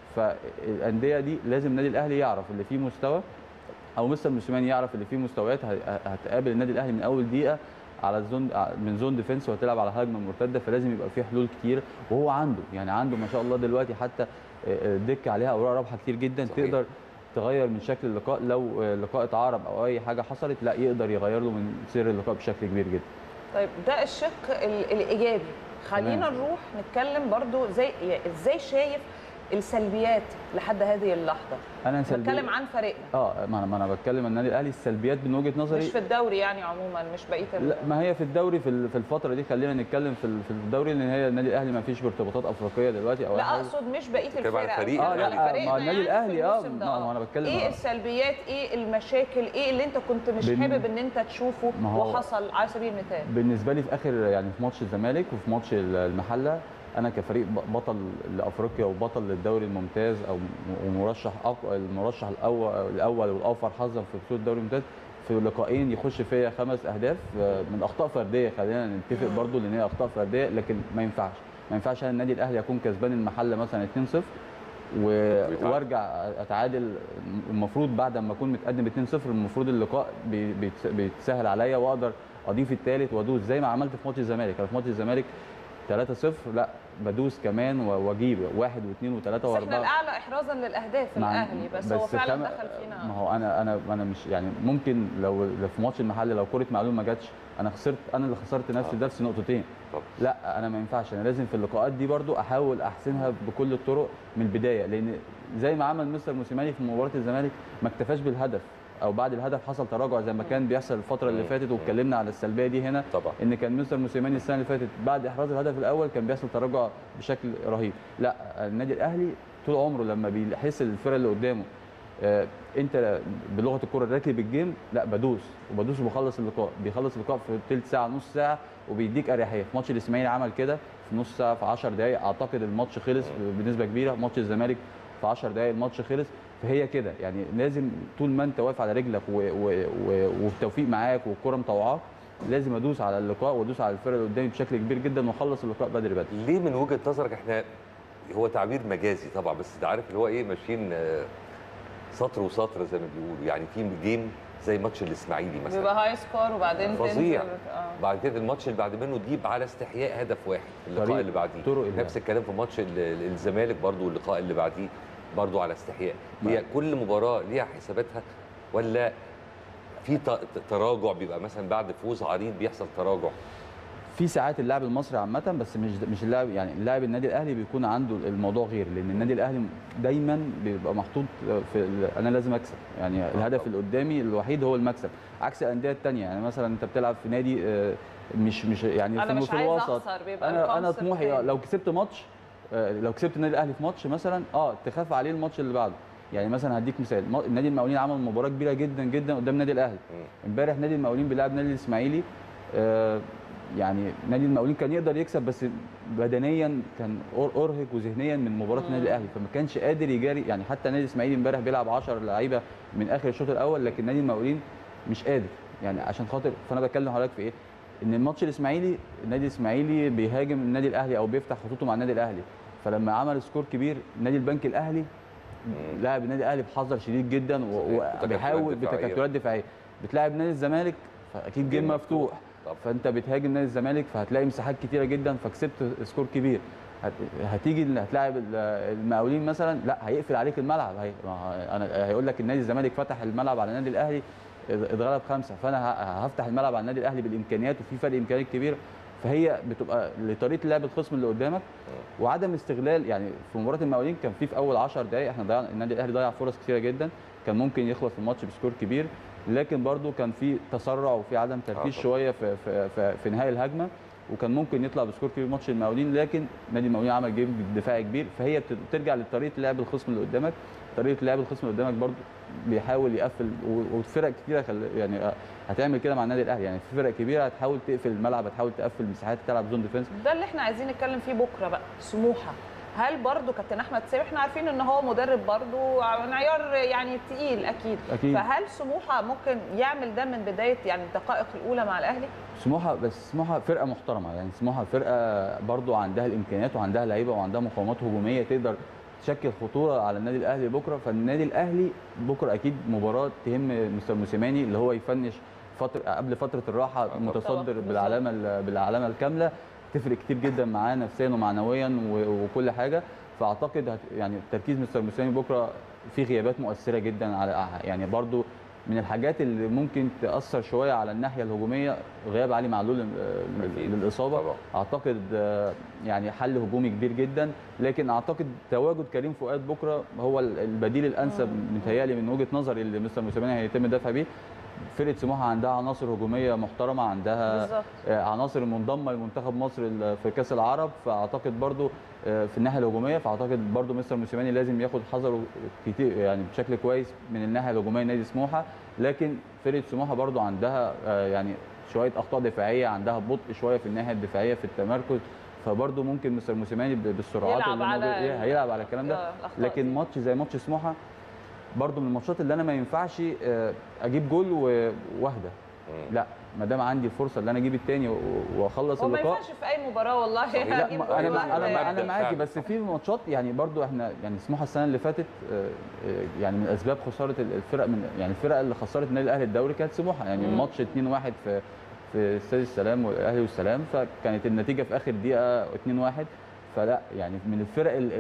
فالانديه دي لازم النادي الاهلي يعرف اللي فيه مستوى او مستر موسيماني يعرف اللي فيه مستويات ه- هتقابل النادي الاهلي من اول دقيقه على الزون من زون ديفنس وهتلعب على هجمه مرتده فلازم يبقى فيه حلول كتير وهو عنده يعني عنده ما شاء الله دلوقتي حتى دك عليها اوراق رابحه كتير جدا صحيح. تقدر تغير من شكل اللقاء لو لقاء اتعرب او اي حاجه حصلت لا يقدر يغير له من سير اللقاء بشكل كبير جدا طيب ده الشق ال- الايجابي خلينا تمام. نروح نتكلم برضو زي ازاي شايف السلبيات لحد هذه اللحظه انا سلبي- بتكلم عن فريقنا اه ما انا ما انا بتكلم النادي الاهلي السلبيات من وجهه نظري مش في الدوري يعني عموما مش بقيه ال- لا ما هي في الدوري في ال- في الفتره دي خلينا نتكلم في ال- في الدوري لان هي النادي الاهلي ما فيش بارتباطات افريقيه دلوقتي او لا أي حاجة. اقصد مش بقيه بتتكلم عن الفرق فريق اه الأهلي. لا فريقنا ما النادي يعني في الاهلي اه الموسم ده. ما ما انا بتكلم ايه آه. السلبيات ايه المشاكل ايه اللي انت كنت مش بن- حابب ان انت تشوفه ما هو- وحصل على سبيل المثال بالنسبه لي في اخر يعني في ماتش الزمالك وفي ماتش المحله انا كفريق ب- بطل لافريقيا وبطل للدوري الممتاز او م- ومرشح أق- المرشح الاول الاول والاوفر حظا في بطوله الدوري الممتاز في لقاءين يخش فيا خمس اهداف آه، من اخطاء فرديه خلينا نتفق برضو لان هي اخطاء فرديه لكن ما ينفعش ما ينفعش انا النادي الاهلي اكون كسبان المحله مثلا 2-0 و... ويتعادل. وارجع اتعادل المفروض بعد ما اكون متقدم 2-0 المفروض اللقاء بي- بيتس- بيتسهل عليا واقدر اضيف الثالث وادوس زي ما عملت في ماتش الزمالك انا في ماتش الزمالك 3-0 لا بدوس كمان و- واجيب واحد واثنين وثلاثه بس احنا واربعه الاعلى احرازا للاهداف مع- الاهلي بس, هو فعلا كم- دخل فينا ما هو انا انا انا مش يعني ممكن لو لو في ماتش المحل لو كره معلوم ما جاتش انا خسرت انا اللي خسرت نفسي آه. درس نقطتين طب. لا انا ما ينفعش انا لازم في اللقاءات دي برضو احاول احسنها بكل الطرق من البدايه لان زي ما عمل مستر موسيماني في مباراه الزمالك ما اكتفاش بالهدف او بعد الهدف حصل تراجع زي ما كان بيحصل الفتره اللي مم. فاتت واتكلمنا على السلبيه دي هنا طبعا ان كان مستر موسيماني السنه اللي فاتت بعد احراز الهدف الاول كان بيحصل تراجع بشكل رهيب لا النادي الاهلي طول عمره لما بيحس الفرقه اللي قدامه آه، انت بلغه الكره راكب الجيم لا بدوس وبدوس وبخلص اللقاء بيخلص اللقاء في ثلث ساعه نص ساعه وبيديك اريحيه في ماتش الاسماعيلي عمل كده في نص ساعه في 10 دقائق اعتقد الماتش خلص بنسبه كبيره ماتش الزمالك في 10 دقائق الماتش خلص فهي كده يعني لازم طول ما انت واقف على رجلك و- و- و- والتوفيق معاك والكره مطوعاك لازم ادوس على اللقاء وادوس على الفرقه اللي قدامي بشكل كبير جدا واخلص اللقاء بدري بدري ليه من وجهه نظرك احنا هو تعبير مجازي طبعا بس انت عارف اللي هو ايه ماشيين آه، سطر وسطر زي ما بيقولوا يعني في جيم زي ماتش الاسماعيلي مثلا بيبقى هاي سكور وبعدين فظيع. تنزل اه بعد كده الماتش اللي بعد منه تجيب على استحياء هدف واحد في اللقاء طريق- اللي بعديه طرق اللعب. نفس الكلام في ماتش ال- ال- الزمالك برضو اللقاء اللي بعديه برضو على استحياء هي كل مباراه ليها حساباتها ولا في ت- ت- تراجع بيبقى مثلا بعد فوز عريض بيحصل تراجع في ساعات اللاعب المصري عامه بس مش مش اللاعب يعني اللاعب النادي الاهلي بيكون عنده الموضوع غير لان النادي الاهلي دايما بيبقى محطوط في ال- انا لازم اكسب يعني الهدف اللي قدامي الوحيد هو المكسب عكس الانديه الثانيه يعني مثلا انت بتلعب في نادي آه، مش مش يعني انا في مش في عايز الوسط اخسر بيبقى انا انا الكونسبت طموحي آه، تاني. لو كسبت ماتش آه، لو كسبت النادي الاهلي في ماتش مثلا اه تخاف عليه الماتش اللي بعده يعني مثلا هديك مثال ما- النادي المقاولين عمل مباراه كبيره جدا جدا قدام النادي الاهلي امبارح نادي المقاولين بيلعب نادي الاسماعيلي آه، يعني نادي المقاولين كان يقدر يكسب بس بدنيا كان أر- ارهق وذهنيا من مباراه النادي الاهلي فما كانش قادر يجاري يعني حتى نادي الاسماعيلي امبارح بيلعب 10 لعيبه من اخر الشوط الاول لكن نادي المقاولين مش قادر يعني عشان خاطر فانا بتكلم حضرتك في ايه؟ ان الماتش الاسماعيلي النادي الاسماعيلي بيهاجم النادي الاهلي او بيفتح خطوطه مع النادي الاهلي فلما عمل سكور كبير نادي البنك الاهلي لاعب النادي الاهلي بحذر شديد جدا و- صحيح. وبيحاول بتكتلات بتكتلات دفاعيه بتلاعب نادي الزمالك فاكيد جيم جيم مفتوح طبعا. فانت بتهاجم نادي الزمالك فهتلاقي مساحات كتيره جدا فكسبت سكور كبير هت- هتيجي إن هتلاعب ال- المقاولين مثلا لا هيقفل عليك الملعب هي... ما هو انا هيقول لك النادي الزمالك فتح الملعب على النادي الاهلي اتغلب خمسه فانا ه- هفتح الملعب على النادي الاهلي بالامكانيات وفي فرق امكانيات كبير فهي بتبقى لطريقه لعب الخصم اللي قدامك وعدم استغلال يعني في مباراه المقاولين كان في في اول 10 دقائق احنا ضيعنا النادي الاهلي ضيع فرص كثيره جدا كان ممكن يخلص الماتش بسكور كبير لكن برضو كان في تسرع وفي عدم تركيز طبعاً. شويه في في في, في نهايه الهجمه وكان ممكن يطلع بسكور كبير ماتش المقاولين لكن نادي المقاولين عمل جيم دفاعي كبير فهي بت- بترجع لطريقه لعب الخصم اللي قدامك طريقه لعب الخصم اللي قدامك برضو بيحاول يقفل و- وفرق كتيره خل... يعني هتعمل كده مع النادي الاهلي يعني في فرق كبيره هتحاول تقفل الملعب هتحاول تقفل مساحات تلعب زون ديفense ده اللي احنا عايزين نتكلم فيه بكره بقى سموحه هل برضو كابتن احمد سامي احنا عارفين ان هو مدرب برضو من عيار يعني تقيل اكيد أكيد. فهل سموحه ممكن يعمل ده من بدايه يعني الدقائق الاولى مع الاهلي سموحه بس سموحه فرقه محترمه يعني سموحه فرقه برضو عندها الامكانيات وعندها لعيبه وعندها مقاومات هجوميه تقدر تشكل خطوره على النادي الاهلي بكره فالنادي الاهلي بكره اكيد مباراه تهم مستر موسيماني اللي هو يفنش فتره قبل فتره الراحه متصدر بالظبط. بالعلامه ال- بالعلامه الكامله تفرق كتير جدا معاه نفسيا ومعنويا و- وكل حاجه فاعتقد هت يعني تركيز مستر موسيماني بكره في غيابات مؤثره جدا على يعني برضو من الحاجات اللي ممكن تاثر شويه على الناحيه الهجوميه غياب علي معلول آه، أكيد. للاصابه طبعاً. اعتقد آه، يعني حل هجومي كبير جدا لكن اعتقد تواجد كريم فؤاد بكره هو ال- البديل الانسب متهيألي من وجهه نظري اللي مستر موسيماني هيتم الدفع بيه فرقه سموحه عندها عناصر هجوميه محترمه عندها بالظبط. آه، عناصر منضمه لمنتخب مصر ال- في كاس العرب فاعتقد برضو آه، في الناحيه الهجوميه فاعتقد برضو مستر موسيماني لازم ياخد حذره كتير يعني بشكل كويس من الناحيه الهجوميه نادي سموحه لكن فرقه سموحه برضو عندها آه، يعني شويه اخطاء دفاعيه عندها بطء شويه في الناحيه الدفاعيه في التمركز فبرضه ممكن مستر موسيماني ب- بالسرعات يلعب اللي على موجود- إيه، هيلعب على الكلام ده آه، الأخطاء لكن دي. ماتش زي ماتش سموحه برضه من الماتشات اللي انا ما ينفعش آه، اجيب جول و- واهدى لا ما دام عندي الفرصه ان انا اجيب الثاني واخلص هو ما اللقاء ينفعش في اي مباراه والله لا أجيب ما- جول انا واحد انا يعني. انا معاكي بس في ماتشات يعني برضو احنا يعني سموحه السنه اللي فاتت آه، آه، يعني من اسباب خساره الفرق من يعني الفرق اللي خسرت النادي الاهلي الدوري كانت سموحه يعني مم. الماتش 2-1 في في استاد السلام والاهلي والسلام فكانت النتيجه في اخر دقيقه 2-1 فلا يعني من الفرق اللي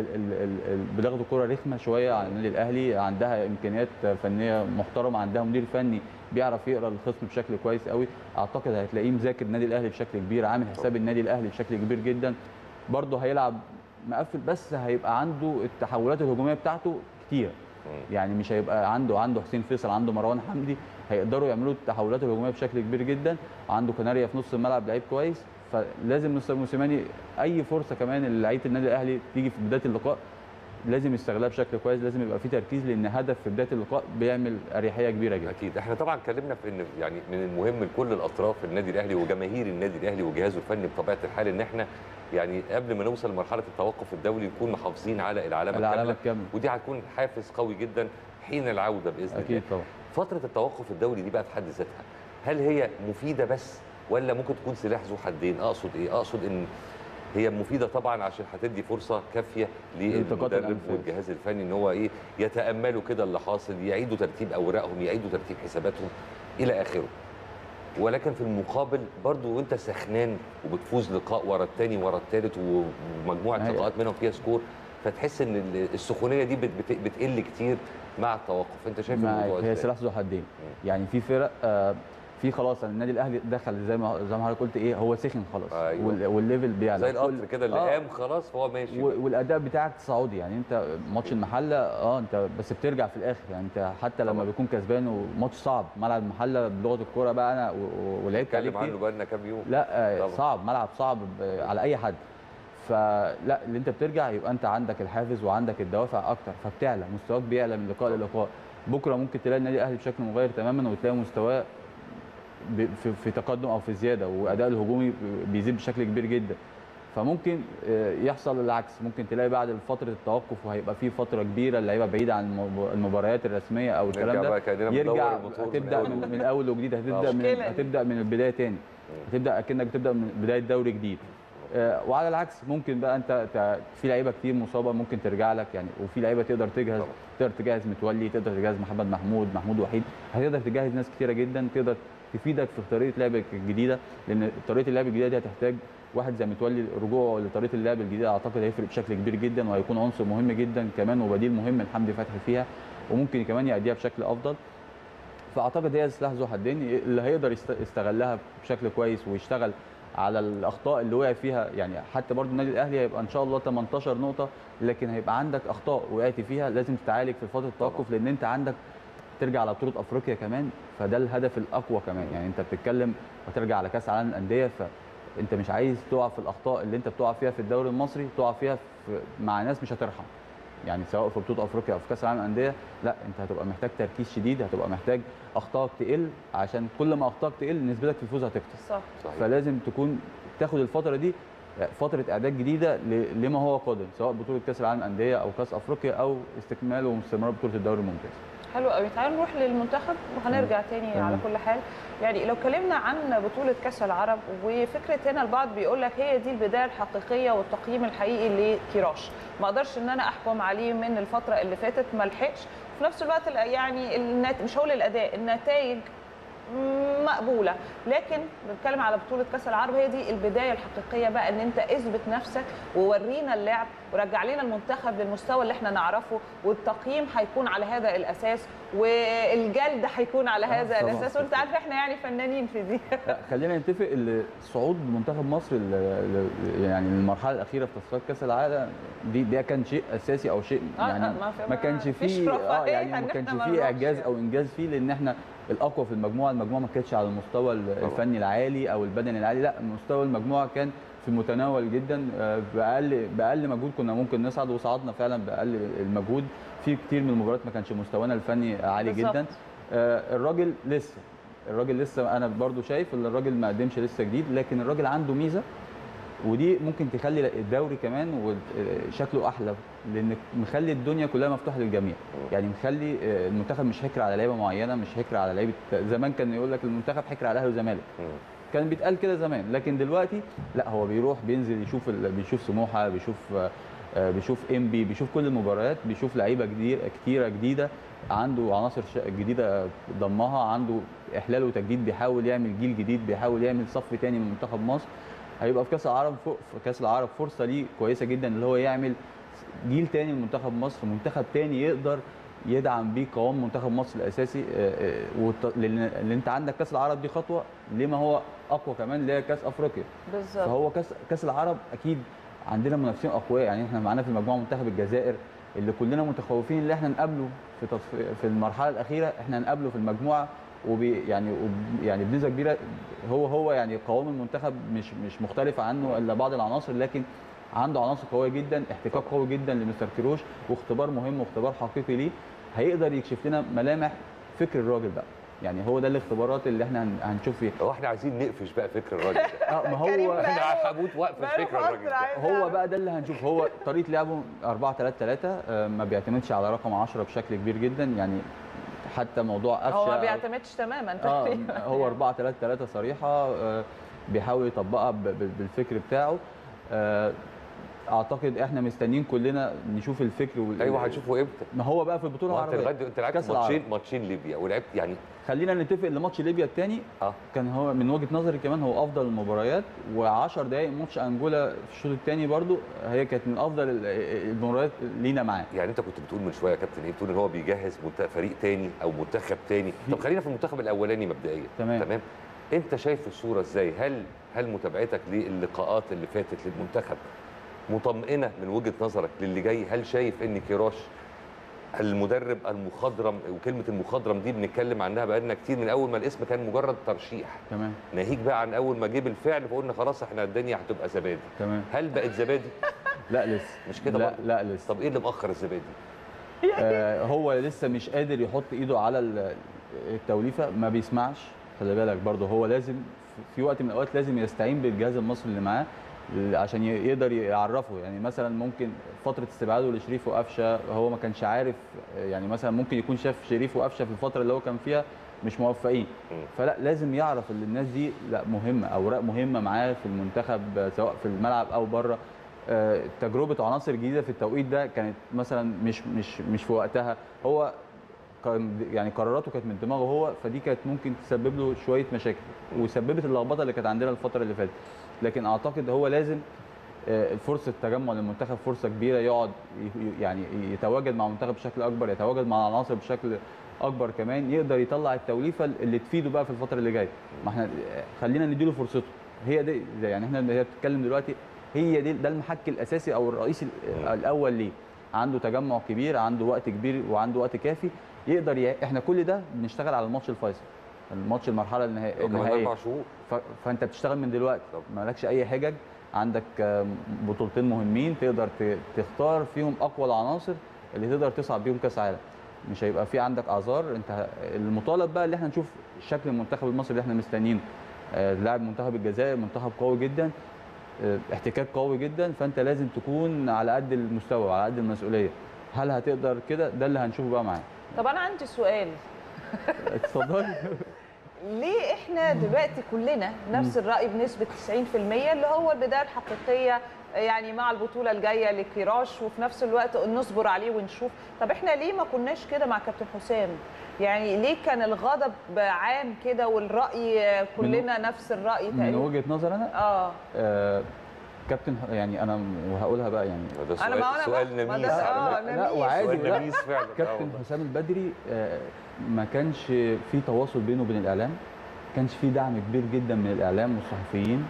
بتاخد كوره رخمه شويه على النادي الاهلي عندها امكانيات فنيه محترمه عندها مدير فني بيعرف يقرا الخصم بشكل كويس قوي اعتقد هتلاقيه مذاكر النادي الاهلي بشكل كبير عامل حساب النادي الاهلي بشكل كبير جدا برضه هيلعب مقفل بس هيبقى عنده التحولات الهجوميه بتاعته كتير يعني مش هيبقى عنده عنده حسين فيصل عنده مروان حمدي هيقدروا يعملوا التحولات الهجوميه بشكل كبير جدا عنده كناريا في نص الملعب لعيب كويس فلازم مستر موسيماني اي فرصه كمان لعيبه النادي الاهلي تيجي في بدايه اللقاء لازم يستغلها بشكل كويس لازم يبقى في تركيز لان هدف في بدايه اللقاء بيعمل اريحيه كبيره جدا اكيد احنا طبعا اتكلمنا في ان يعني من المهم لكل الاطراف النادي الاهلي وجماهير النادي الاهلي وجهازه الفني بطبيعه الحال ان احنا يعني قبل ما نوصل لمرحله التوقف الدولي نكون محافظين على العلامه العلامة الكامله الكاملة. ودي هتكون حافز قوي جدا حين العوده باذن اكيد الله طبعا فتره التوقف الدولي دي بقى في حد ذاتها هل هي مفيده بس ولا ممكن تكون سلاح ذو حدين اقصد ايه اقصد ان هي مفيده طبعا عشان هتدي فرصه كافيه لالتقاط للمدرب الأنفاس. والجهاز الفني ان هو ايه يتاملوا كده اللي حاصل يعيدوا ترتيب اوراقهم يعيدوا ترتيب حساباتهم الى اخره ولكن في المقابل برضو وانت سخنان وبتفوز لقاء ورا الثاني ورا الثالث ومجموعه أيوة. لقاءات منهم فيها سكور فتحس ان ال- السخونيه دي بت- بت- بتقل كتير مع التوقف انت شايف معاك الموضوع هي ازاي؟ سلاح ذو حدين يعني في فرق آه، في خلاص النادي الاهلي دخل زي ما زي ما حضرتك قلت ايه هو سخن خلاص أيوة. وال- والليفل بيعلى زي القطر كل- كده اللي آه. قام خلاص فهو ماشي و- والاداء بتاعك تصاعدي يعني انت ماتش المحله اه انت بس بترجع في الاخر يعني انت حتى لما طبعا. بيكون كسبان وماتش صعب ملعب المحله بلغه الكوره بقى انا و- و- ولعبت عليه اتكلم عنه كتير بقى لنا كام يوم لا آه، طبعا. صعب ملعب صعب ب- على اي حد فلا اللي انت بترجع يبقى انت عندك الحافز وعندك الدوافع اكتر فبتعلى مستواك بيعلى من لقاء للقاء بكره ممكن تلاقي النادي الاهلي بشكل مغاير تماما وتلاقي مستواه ب- في, في تقدم او في زياده واداء الهجومي بيزيد بشكل كبير جدا فممكن آه، يحصل العكس ممكن تلاقي بعد فتره التوقف وهيبقى في فتره كبيره اللعيبه بعيده عن المب- المباريات الرسميه او نرجع الكلام ده بقى كأننا بندور يرجع الموتور من هتبدا أول من, وجديد. من اول وجديد هتبدا من مشكلة دي. هتبدا من البدايه تاني هتبدا اكنك بتبدا من بدايه دوري جديد آه، وعلى العكس ممكن بقى انت ت- في لعيبه كتير مصابه ممكن ترجع لك يعني وفي لعيبه تقدر تجهز طبعا. تقدر تجهز متولي تقدر تجهز محمد محمود محمود وحيد هتقدر تجهز ناس كتيره جدا تقدر تفيدك في طريقه لعبك الجديده لان طريقه اللعب الجديده دي هتحتاج واحد زي متولي رجوعه لطريقه اللعب الجديده اعتقد هيفرق بشكل كبير جدا وهيكون عنصر مهم جدا كمان وبديل مهم لحمدي فتحي فيها وممكن كمان يأديها بشكل افضل فاعتقد هي سلاح ذو حدين اللي هيقدر يست- يستغلها بشكل كويس ويشتغل على الاخطاء اللي وقع فيها يعني حتى برضو النادي الاهلي هيبقى ان شاء الله 18 نقطه لكن هيبقى عندك اخطاء وقعت فيها لازم تتعالج في فتره التوقف لان انت عندك ترجع على بطوله افريقيا كمان فده الهدف الاقوى كمان يعني انت بتتكلم وترجع على كاس عالم الانديه فانت مش عايز تقع في الاخطاء اللي انت بتقع فيها في الدوري المصري تقع فيها في مع ناس مش هترحم يعني سواء في بطوله افريقيا او في كاس العالم للانديه لا انت هتبقى محتاج تركيز شديد هتبقى محتاج اخطائك تقل عشان كل ما اخطائك تقل نسبتك في الفوز هتكتر صح صحيح. فلازم تكون تاخد الفتره دي فتره اعداد جديده ل- لما هو قادم سواء بطوله كاس العالم للانديه او كاس افريقيا او استكمال واستمرار بطوله الدوري الممتاز حلو قوي تعالوا نروح للمنتخب وهنرجع تاني تمام. على كل حال يعني لو اتكلمنا عن بطوله كاس العرب وفكره هنا البعض بيقول لك هي دي البدايه الحقيقيه والتقييم الحقيقي لكيراش ما اقدرش ان انا احكم عليه من الفتره اللي فاتت ما لحقش في نفس الوقت ال- يعني النت... مش هقول الاداء النتائج مقبوله لكن بنتكلم على بطوله كاس العرب هي دي البدايه الحقيقيه بقى ان انت اثبت نفسك وورينا اللعب ورجع لنا المنتخب للمستوى اللي احنا نعرفه والتقييم هيكون على هذا الاساس والجلد هيكون على هذا طبعاً. الاساس وانت عارف احنا يعني فنانين في دي لا خلينا نتفق ان صعود منتخب مصر ل- ل- يعني المرحله الاخيره في تصفيات كاس العالم دي ده كان شيء اساسي او شيء آه، يعني آه، ما في- ما كانش ما فيش فيه اه رفاهية يعني إن ما إحنا كانش ما فيه نروحش اعجاز يعني. او انجاز فيه لان احنا الاقوى في المجموعه المجموعه ما كانتش على المستوى الفني العالي او البدني العالي لا مستوى المجموعه كان في المتناول جدا آه، باقل باقل مجهود كنا ممكن نصعد وصعدنا فعلا باقل المجهود في كتير من المباريات ما كانش مستوانا الفني عالي بالظبط. جدا آه، الراجل لسه الراجل لسه انا برضو شايف ان الراجل ما قدمش لسه جديد لكن الراجل عنده ميزه ودي ممكن تخلي الدوري كمان شكله احلى لان مخلي الدنيا كلها مفتوحه للجميع يعني مخلي آه، المنتخب مش حكر على لعيبه معينه مش حكر على لعيبه زمان كان يقول لك المنتخب حكر على الاهلي والزمالك كان بيتقال كده زمان لكن دلوقتي لا هو بيروح بينزل يشوف ال... بيشوف سموحه بيشوف آه، بيشوف انبي بيشوف كل المباريات بيشوف لعيبه كتير كتيره جديده عنده عناصر ش- جديده ضمها عنده احلال وتجديد بيحاول يعمل جيل جديد بيحاول يعمل صف تاني من منتخب مصر هيبقى في كاس العرب فوق في كاس العرب فرصه ليه كويسه جدا اللي هو يعمل جيل تاني لمنتخب مصر منتخب تاني يقدر يدعم بيه قوام منتخب مصر الاساسي آه، آه، والت- لان لأن انت عندك كاس العرب دي خطوه لما هو اقوى كمان اللي هي كاس افريقيا بالظبط فهو كاس كاس العرب اكيد عندنا منافسين اقوياء يعني احنا معانا في المجموعه منتخب الجزائر اللي كلنا متخوفين ان احنا نقابله في تصفي في المرحله الاخيره احنا هنقابله في المجموعه وبي يعني وب- يعني بنسبه كبيره هو هو يعني قوام المنتخب مش مش مختلف عنه الا بعض العناصر لكن عنده عناصر قويه جدا احتكاك قوي جدا لمستر كيروش واختبار مهم واختبار حقيقي ليه هيقدر يكشف لنا ملامح فكر الراجل بقى يعني هو ده الاختبارات اللي احنا هن- هنشوف فيها هو احنا عايزين نقفش بقى فكر الراجل ده اه ما كريم هو بقى. احنا هموت واقفش بقاله فكر الراجل فترة ده عايز هو أعرف. بقى ده اللي هنشوف هو طريقه لعبه 4 3 3 ما بيعتمدش على رقم 10 بشكل كبير جدا يعني حتى موضوع قفشه هو ما أو- بيعتمدش تماما اه تقريبا هو 4 3 3 صريحه آه، بيحاول يطبقها ب- ب- بالفكر بتاعه آه، اعتقد احنا مستنيين كلنا نشوف الفكر وال... ايوه هنشوفه امتى ما هو بقى في البطوله ما انت العربيه لغايه انت لعبت كأس العرب. ماتشين ماتشين ليبيا ولعبت يعني خلينا نتفق ان ماتش ليبيا الثاني اه كان هو من وجهه نظري كمان هو افضل المباريات و10 دقائق ماتش انجولا في الشوط الثاني برضو هي كانت من افضل ال- المباريات لينا معاه يعني انت كنت بتقول من شويه يا كابتن ايه بتقول ان هو بيجهز منت- فريق تاني او منتخب تاني طب خلينا في المنتخب الاولاني مبدئيا تمام. تمام انت شايف الصوره ازاي هل هل متابعتك للقاءات اللي فاتت للمنتخب مطمئنه من وجهه نظرك للي جاي هل شايف ان كيروش المدرب المخضرم وكلمه المخضرم دي بنتكلم عنها بقالنا كتير من اول ما الاسم كان مجرد ترشيح تمام ناهيك بقى عن اول ما جه بالفعل فقلنا خلاص احنا الدنيا هتبقى زبادي تمام هل بقت زبادي لا لسه مش كده لا برضه؟ لا لسه طب ايه اللي مأخر الزبادي آه هو لسه مش قادر يحط ايده على ال- التوليفه ما بيسمعش خلي بالك برضه هو لازم في وقت من الاوقات لازم يستعين بالجهاز المصري اللي معاه ل- عشان ي- يقدر يعرفه يعني مثلا ممكن فتره استبعاده لشريف وقفشه هو ما كانش عارف يعني مثلا ممكن يكون شاف شريف وقفشه في الفتره اللي هو كان فيها مش موفقين مم. فلا لازم يعرف ان الناس دي لا مهمه اوراق مهمه معاه في المنتخب آه، سواء في الملعب او بره آه، تجربه عناصر جديده في التوقيت ده كانت مثلا مش مش مش في وقتها هو كان يعني قراراته كانت من دماغه هو فدي كانت ممكن تسبب له شويه مشاكل وسببت اللخبطه اللي كانت عندنا الفتره اللي فاتت لكن اعتقد هو لازم آه، فرصه تجمع للمنتخب فرصه كبيره يقعد ي- ي- يعني يتواجد مع المنتخب بشكل اكبر يتواجد مع العناصر بشكل اكبر كمان يقدر يطلع التوليفه اللي تفيده بقى في الفتره اللي جايه ما احنا خلينا نديله فرصته هي دي زي يعني احنا هي بتتكلم دلوقتي هي دي ده المحك الاساسي او الرئيسي ال- الاول ليه عنده تجمع كبير عنده وقت كبير وعنده وقت كافي يقدر ي... احنا كل ده بنشتغل على الماتش الفيصل الماتش المرحله النهائيه وكمان النهائيه اربع شهور ف... فانت بتشتغل من دلوقتي طب. مالكش اي حجج عندك آه، بطولتين مهمين تقدر ت... تختار فيهم اقوى العناصر اللي تقدر تصعد بيهم كاس عالم مش هيبقى في عندك اعذار انت ه- المطالب بقى اللي احنا نشوف شكل المنتخب المصري اللي احنا مستنيينه آه، لاعب منتخب الجزائر منتخب قوي جدا آه، احتكاك قوي جدا فانت لازم تكون على قد المستوى وعلى قد المسؤوليه هل هتقدر كده ده اللي هنشوفه بقى معاه طب انا عندي سؤال اتفضلي ليه احنا دلوقتي كلنا نفس الراي بنسبه 90% اللي هو البدايه الحقيقيه يعني مع البطوله الجايه لكيراش وفي نفس الوقت نصبر عليه ونشوف طب احنا ليه ما كناش كده مع كابتن حسام يعني ليه كان الغضب عام كده والراي كلنا نفس الراي من تقريبا وجهه نظر انا اه آه، كابتن يعني انا وهقولها بقى يعني ده أنا ما سؤال أنا سؤال بقى- ما نميس ده- على آه، فكرة. لا نميس. وعادي سؤال لا نميس فعلا آه كابتن والله. حسام البدري آه، ما كانش في تواصل بينه وبين الاعلام ما كانش في دعم كبير جدا من الاعلام والصحفيين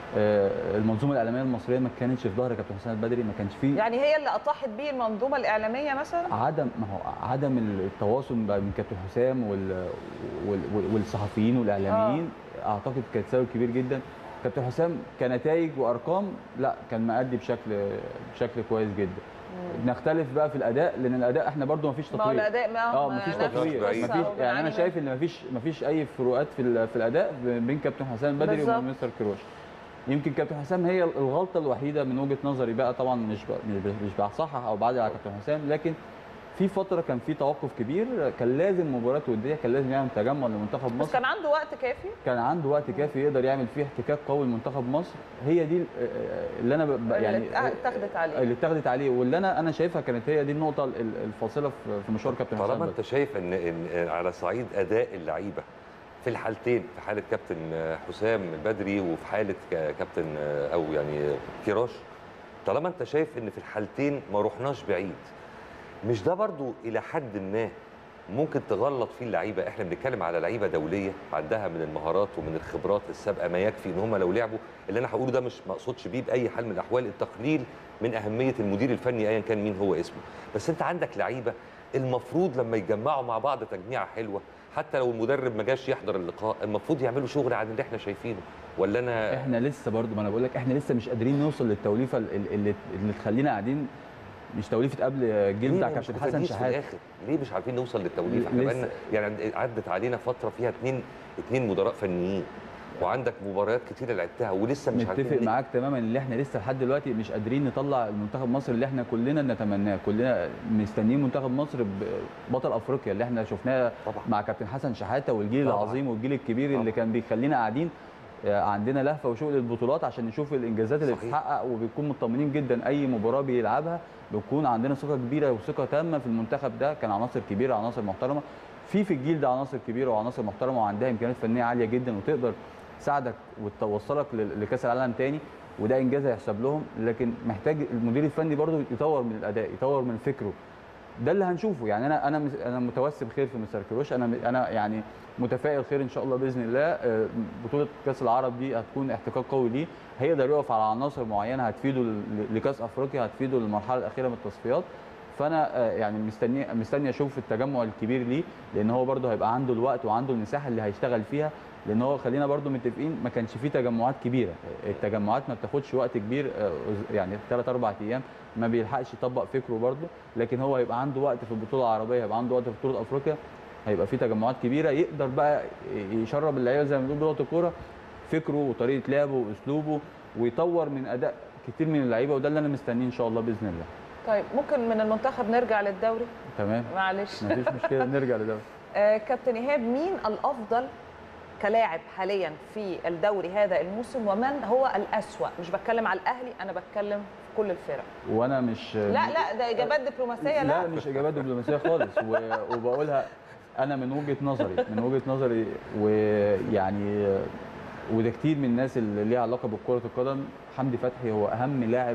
آه، المنظومه الاعلاميه المصريه ما كانتش في ظهر كابتن حسام البدري ما كانش في يعني هي اللي اطاحت بيه المنظومه الاعلاميه مثلا عدم ما هو عدم التواصل بقى من كابتن حسام وال وال وال- والصحفيين والاعلاميين اعتقد كانت سبب كبير جدا كابتن حسام كنتائج وارقام لا كان مأدي بشكل بشكل كويس جدا نختلف بقى في الاداء لان الاداء احنا برضو ما فيش ما هو تطوير الاداء ما اه ما مفيش نفس تطوير بعيد. القصة مفيش أو يعني انا بنعاني شايف ان مفيش مفيش اي فروقات في ال- في الاداء بين كابتن حسام البدري بالظبط. وبين مستر كروش يمكن كابتن حسام هي الغلطه الوحيده من وجهه نظري بقى طبعا مش ب- مش بصحح او بعدل على كابتن حسام لكن في فتره كان في توقف كبير كان لازم مباراه وديه كان لازم يعمل تجمع لمنتخب بس مصر كان عنده وقت كافي كان عنده وقت كافي يقدر يعمل فيه احتكاك قوي لمنتخب مصر هي دي ال- اللي انا ب- ب- اللي يعني اتاخدت عليه اللي اتاخدت عليه واللي انا انا شايفها كانت هي دي النقطه ال- الفاصله في في مشوار كابتن حسام طالما البدري. انت شايف ان ان على صعيد اداء اللعيبه في الحالتين في حاله كابتن حسام البدري وفي حاله ك- كابتن او يعني كيراش طالما انت شايف ان في الحالتين ما رحناش بعيد مش ده برضو الى حد ما ممكن تغلط فيه اللعيبه احنا بنتكلم على لعيبه دوليه عندها من المهارات ومن الخبرات السابقه ما يكفي ان هم لو لعبوا اللي انا هقوله ده مش مقصودش بيه باي حال من الاحوال التقليل من اهميه المدير الفني ايا كان مين هو اسمه بس انت عندك لعيبه المفروض لما يتجمعوا مع بعض تجميعه حلوه حتى لو المدرب ما جاش يحضر اللقاء المفروض يعملوا شغل عن اللي احنا شايفينه ولا انا احنا لسه برضو ما انا بقول لك احنا لسه مش قادرين نوصل للتوليفه ال- اللي اللي تخلينا قاعدين مش توليفه قبل الجيل ليه بتاع مش كابتن حسن بتركيز في شحاته الاخر ليه مش عارفين نوصل للتوليفه احنا لسه. بقالنا يعني عدت علينا فتره فيها اثنين اثنين مدراء فنيين وعندك مباريات كتيره لعبتها ولسه مش عارفين متفق ليه. معاك تماما ان احنا لسه لحد دلوقتي مش قادرين نطلع المنتخب مصر اللي احنا كلنا نتمناه كلنا مستنيين منتخب مصر ب- بطل افريقيا اللي احنا شفناه طبعا. مع كابتن حسن شحاته والجيل طبعا. العظيم والجيل الكبير طبعا. اللي كان بيخلينا قاعدين آه، عندنا لهفه وشوق للبطولات عشان نشوف الانجازات اللي صحيح. بتتحقق وبنكون مطمنين جدا اي مباراه بيلعبها بيكون عندنا ثقه كبيره وثقه تامه في المنتخب ده كان عناصر كبيره عناصر محترمه في في الجيل ده عناصر كبيره وعناصر محترمه وعندها امكانيات فنيه عاليه جدا وتقدر تساعدك وتوصلك ل- لكاس العالم تاني وده انجاز هيحسب لهم لكن محتاج المدير الفني برضو يطور من الاداء يطور من فكره ده اللي هنشوفه يعني انا انا مس- انا متوسم خير في مستر كروش انا انا يعني متفائل خير ان شاء الله باذن الله آه، بطوله كاس العرب دي هتكون احتكاك قوي ليه هيقدر يقف على عناصر معينه هتفيده ل- لكاس افريقيا هتفيده للمرحله الاخيره من التصفيات فانا آه، يعني مستني مستني اشوف التجمع الكبير ليه لان هو برده هيبقى عنده الوقت وعنده المساحه اللي هيشتغل فيها لان هو خلينا برده متفقين ما كانش فيه تجمعات كبيره التجمعات ما بتاخدش وقت كبير آه، يعني 3 4 ايام ما بيلحقش يطبق فكره برده لكن هو هيبقى عنده وقت في البطوله العربيه هيبقى عنده وقت في بطوله افريقيا هيبقى في تجمعات كبيره يقدر بقى يشرب اللعيبه زي ما بنقول بلغه الكوره فكره وطريقه لعبه واسلوبه ويطور من اداء كتير من اللعيبه وده اللي انا مستنيه ان شاء الله باذن الله طيب ممكن من المنتخب نرجع للدوري تمام معلش مفيش مشكله نرجع لده آه، كابتن ايهاب مين الافضل كلاعب حاليا في الدوري هذا الموسم ومن هو الاسوا مش بتكلم على الاهلي انا بتكلم في كل الفرق وانا مش لا لا ده اجابات دبلوماسيه لا لا مش اجابات دبلوماسيه خالص و- وبقولها انا من وجهه نظري من وجهه نظري ويعني وده كتير من الناس اللي ليها علاقه بكره القدم حمدي فتحي هو اهم لاعب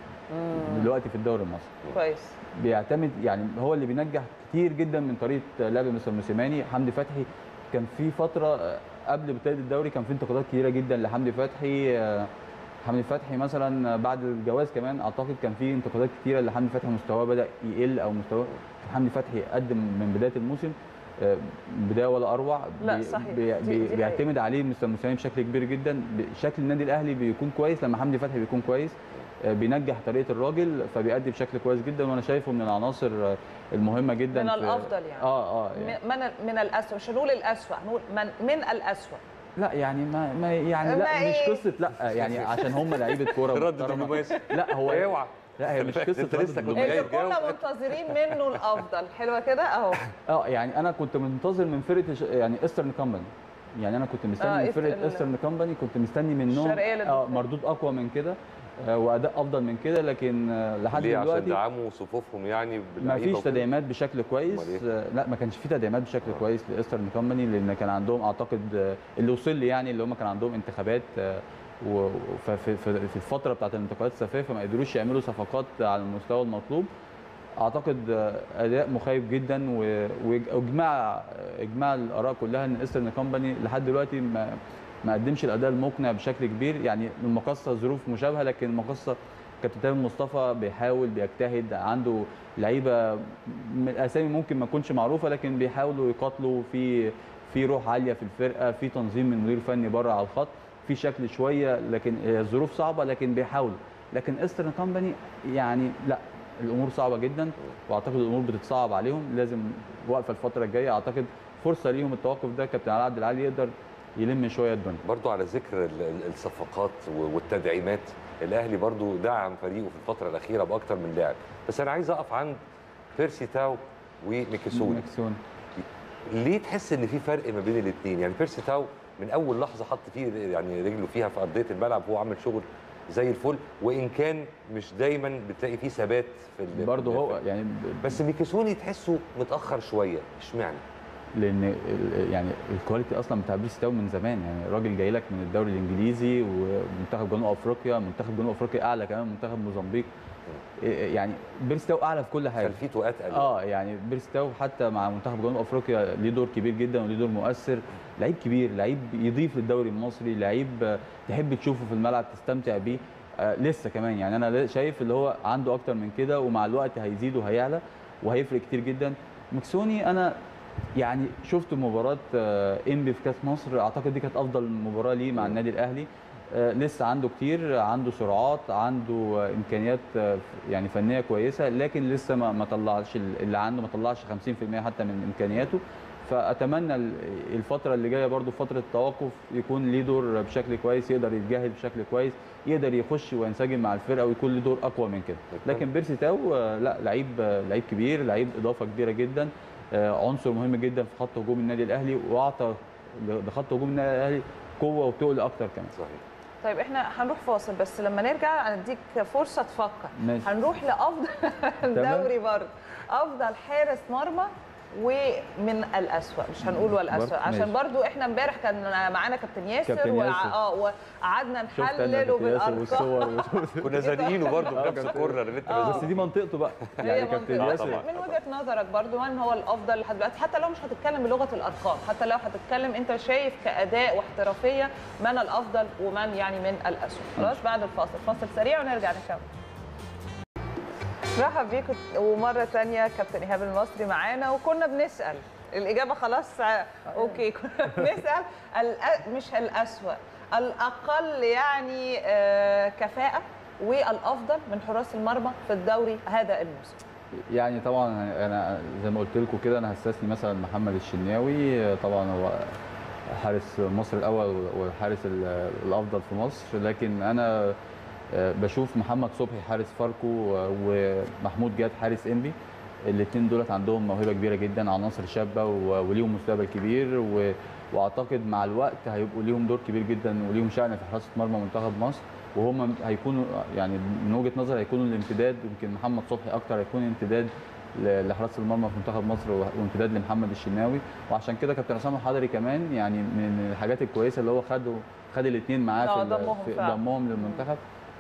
دلوقتي في الدوري المصري كويس بيعتمد يعني هو اللي بينجح كتير جدا من طريقه لعب مستر موسيماني حمدي فتحي كان في فتره قبل بدايه الدوري كان في انتقادات كتيره جدا لحمدي فتحي آه، حمدي فتحي مثلا بعد الجواز كمان اعتقد كان في انتقادات كتيره لحمدي فتحي مستواه بدا يقل او مستواه حمدي فتحي قدم من بدايه الموسم آه، بدايه ولا اروع لا، بي- صحيح. بي دي- دي بي حقيقة. بيعتمد عليه مستر موسيماني بشكل كبير جدا شكل النادي الاهلي بيكون كويس لما حمدي فتحي بيكون كويس آه، بينجح طريقه الراجل فبيأدي بشكل كويس جدا وانا شايفه من العناصر آه، المهمه جدا من في- الافضل يعني اه اه يعني من من الاسوء مش هنقول الاسوء هنقول من من الاسوء لا يعني ما, ما يعني ما لا مش إيه؟ قصه لا يعني عشان هم لعيبه كوره رد محترمة. دبلوماسي لا هو اوعى لا هي مش قصه انت رد لسه كنت دبلوماسي. جاي اللي كنا تجاوب. منتظرين منه الافضل حلوه كده اهو اه يعني انا كنت منتظر من فرقه ش- يعني ايسترن كومباني يعني انا كنت مستني آه، من إيست- ال- فرقه ايسترن كومباني كنت مستني منهم الشرقية اه للدفاع. مردود اقوى من كده آه، واداء افضل من كده لكن آه، لحد ليه عشان دلوقتي دعموا صفوفهم يعني ما باللعيبة فيش وكده؟ تدعيمات بشكل كويس أمال آه، لا ما كانش في تدعيمات بشكل كويس لايسترن كومباني لان كان عندهم اعتقد آه، اللي وصل لي يعني اللي هم كان عندهم انتخابات آه، و- ففي في في الفتره بتاعت الانتقالات الصيفيه فما قدروش يعملوا صفقات على المستوى المطلوب اعتقد آه، اداء مخيب جدا و- واجماع اجماع الاراء كلها ان ايسترن كومباني لحد دلوقتي ما ما قدمش الاداء المقنع بشكل كبير يعني المقصه ظروف مشابهه لكن المقصه كابتن تامر مصطفى بيحاول بيجتهد عنده لعيبه من الاسامي ممكن ما تكونش معروفه لكن بيحاولوا يقاتلوا في في روح عاليه في الفرقه في تنظيم من مدير فني بره على الخط في شكل شويه لكن هي الظروف صعبه لكن بيحاولوا لكن ايسترن كومباني يعني لا الامور صعبه جدا واعتقد الامور بتتصعب عليهم لازم واقفه الفتره الجايه اعتقد فرصه ليهم التوقف ده كابتن علاء عبد العالي يقدر يلم شويه الدنيا برضو على ذكر ال- ال- الصفقات و- والتدعيمات الاهلي برضو دعم فريقه في الفتره الاخيره باكتر من لاعب بس انا عايز اقف عند بيرسي تاو وميكيسوني مكسون ليه تحس ان في فرق ما بين الاثنين يعني بيرسي تاو من اول لحظه حط فيه يعني رجله فيها في ارضيه الملعب وهو عامل شغل زي الفل وان كان مش دايما بتلاقي فيه ثبات في ال- برضه في- هو يعني بس ميكيسوني تحسه متاخر شويه اشمعنى لان ال- يعني الكواليتي اصلا بتاع بيرسي تاو من زمان يعني الراجل جاي لك من الدوري الانجليزي ومنتخب جنوب افريقيا منتخب جنوب افريقيا اعلى كمان من منتخب موزمبيق إيه يعني بيرسي تاو اعلى في كل حاجه خلفيته اتقل اه يعني بيرسي تاو حتى مع منتخب جنوب افريقيا ليه دور كبير جدا وليه دور مؤثر لعيب كبير لعيب يضيف للدوري المصري لعيب آه، تحب تشوفه في الملعب تستمتع بيه آه لسه كمان يعني انا شايف اللي هو عنده اكتر من كده ومع الوقت هيزيد وهيعلى وهيفرق كتير جدا مكسوني انا يعني شفت مباراه آه، انبي في كاس مصر اعتقد دي كانت افضل مباراه ليه مع النادي الاهلي آه، لسه عنده كتير عنده سرعات عنده آه، امكانيات آه، يعني فنيه كويسه لكن لسه ما ما طلعش ال- اللي عنده ما طلعش 50% حتى من امكانياته فاتمنى ال- الفتره اللي جايه برضو فتره التوقف يكون ليه دور بشكل كويس يقدر يتجاهل بشكل كويس يقدر يخش وينسجم مع الفرقه ويكون له دور اقوى من كده لكن بيرسي تاو آه، لا لعيب آه، لعيب كبير لعيب اضافه كبيره جدا آه، عنصر مهم جدا في خط هجوم النادي الاهلي واعطى لخط هجوم النادي الاهلي قوه وتقل اكتر كمان صحيح طيب احنا هنروح فاصل بس لما نرجع هنديك فرصه تفكر ماشي. هنروح لافضل الدوري برضه افضل حارس مرمى ومن الاسوأ مش هنقول والاسوأ برضه عشان ماشي. برضو احنا امبارح كان معانا كابتن ياسر, كابتن وع- ياسر. اه وقعدنا شفت انا نحلله كابتن ياسر بالارقام والصور وشفت- كنا زانقينه برضه آه، بنفس كابتن- الكورنر اللي انت آه. بس دي منطقته بقى هي يعني كابتن منطقة. ياسر طبعاً. من وجهه نظرك برضو من هو الافضل لحد دلوقتي حتى لو مش هتتكلم بلغه الارقام حتى لو هتتكلم انت شايف كاداء واحترافيه من الافضل ومن يعني من الاسوء خلاص بعد الفاصل فاصل سريع ونرجع نكمل رحب بيكم ومره ثانيه كابتن ايهاب المصري معانا وكنا بنسال الاجابه خلاص ع- اوكي كنا بنسال الأ- مش الاسوأ الاقل يعني آه، كفاءه والافضل من حراس المرمى في الدوري هذا الموسم يعني طبعا انا زي ما قلت لكم كده انا هستثني مثلا محمد الشناوي طبعا هو حارس مصر الاول والحارس ال- الافضل في مصر لكن انا بشوف محمد صبحي حارس فاركو ومحمود جاد حارس انبي الاثنين دولت عندهم موهبه كبيره جدا عناصر شابه و- وليهم مستقبل كبير و... واعتقد مع الوقت هيبقوا ليهم دور كبير جدا وليهم شأن في حراسه مرمى منتخب مصر وهم هيكونوا يعني من وجهه نظري هيكونوا الامتداد يمكن محمد صبحي اكتر هيكون امتداد ل- لحراسه المرمى في منتخب مصر و- وامتداد لمحمد الشناوي وعشان كده كابتن عصام الحضري كمان يعني من الحاجات الكويسه اللي هو خده خد الاثنين معاه آه، في ال- ضمهم في فعلا. ضمهم للمنتخب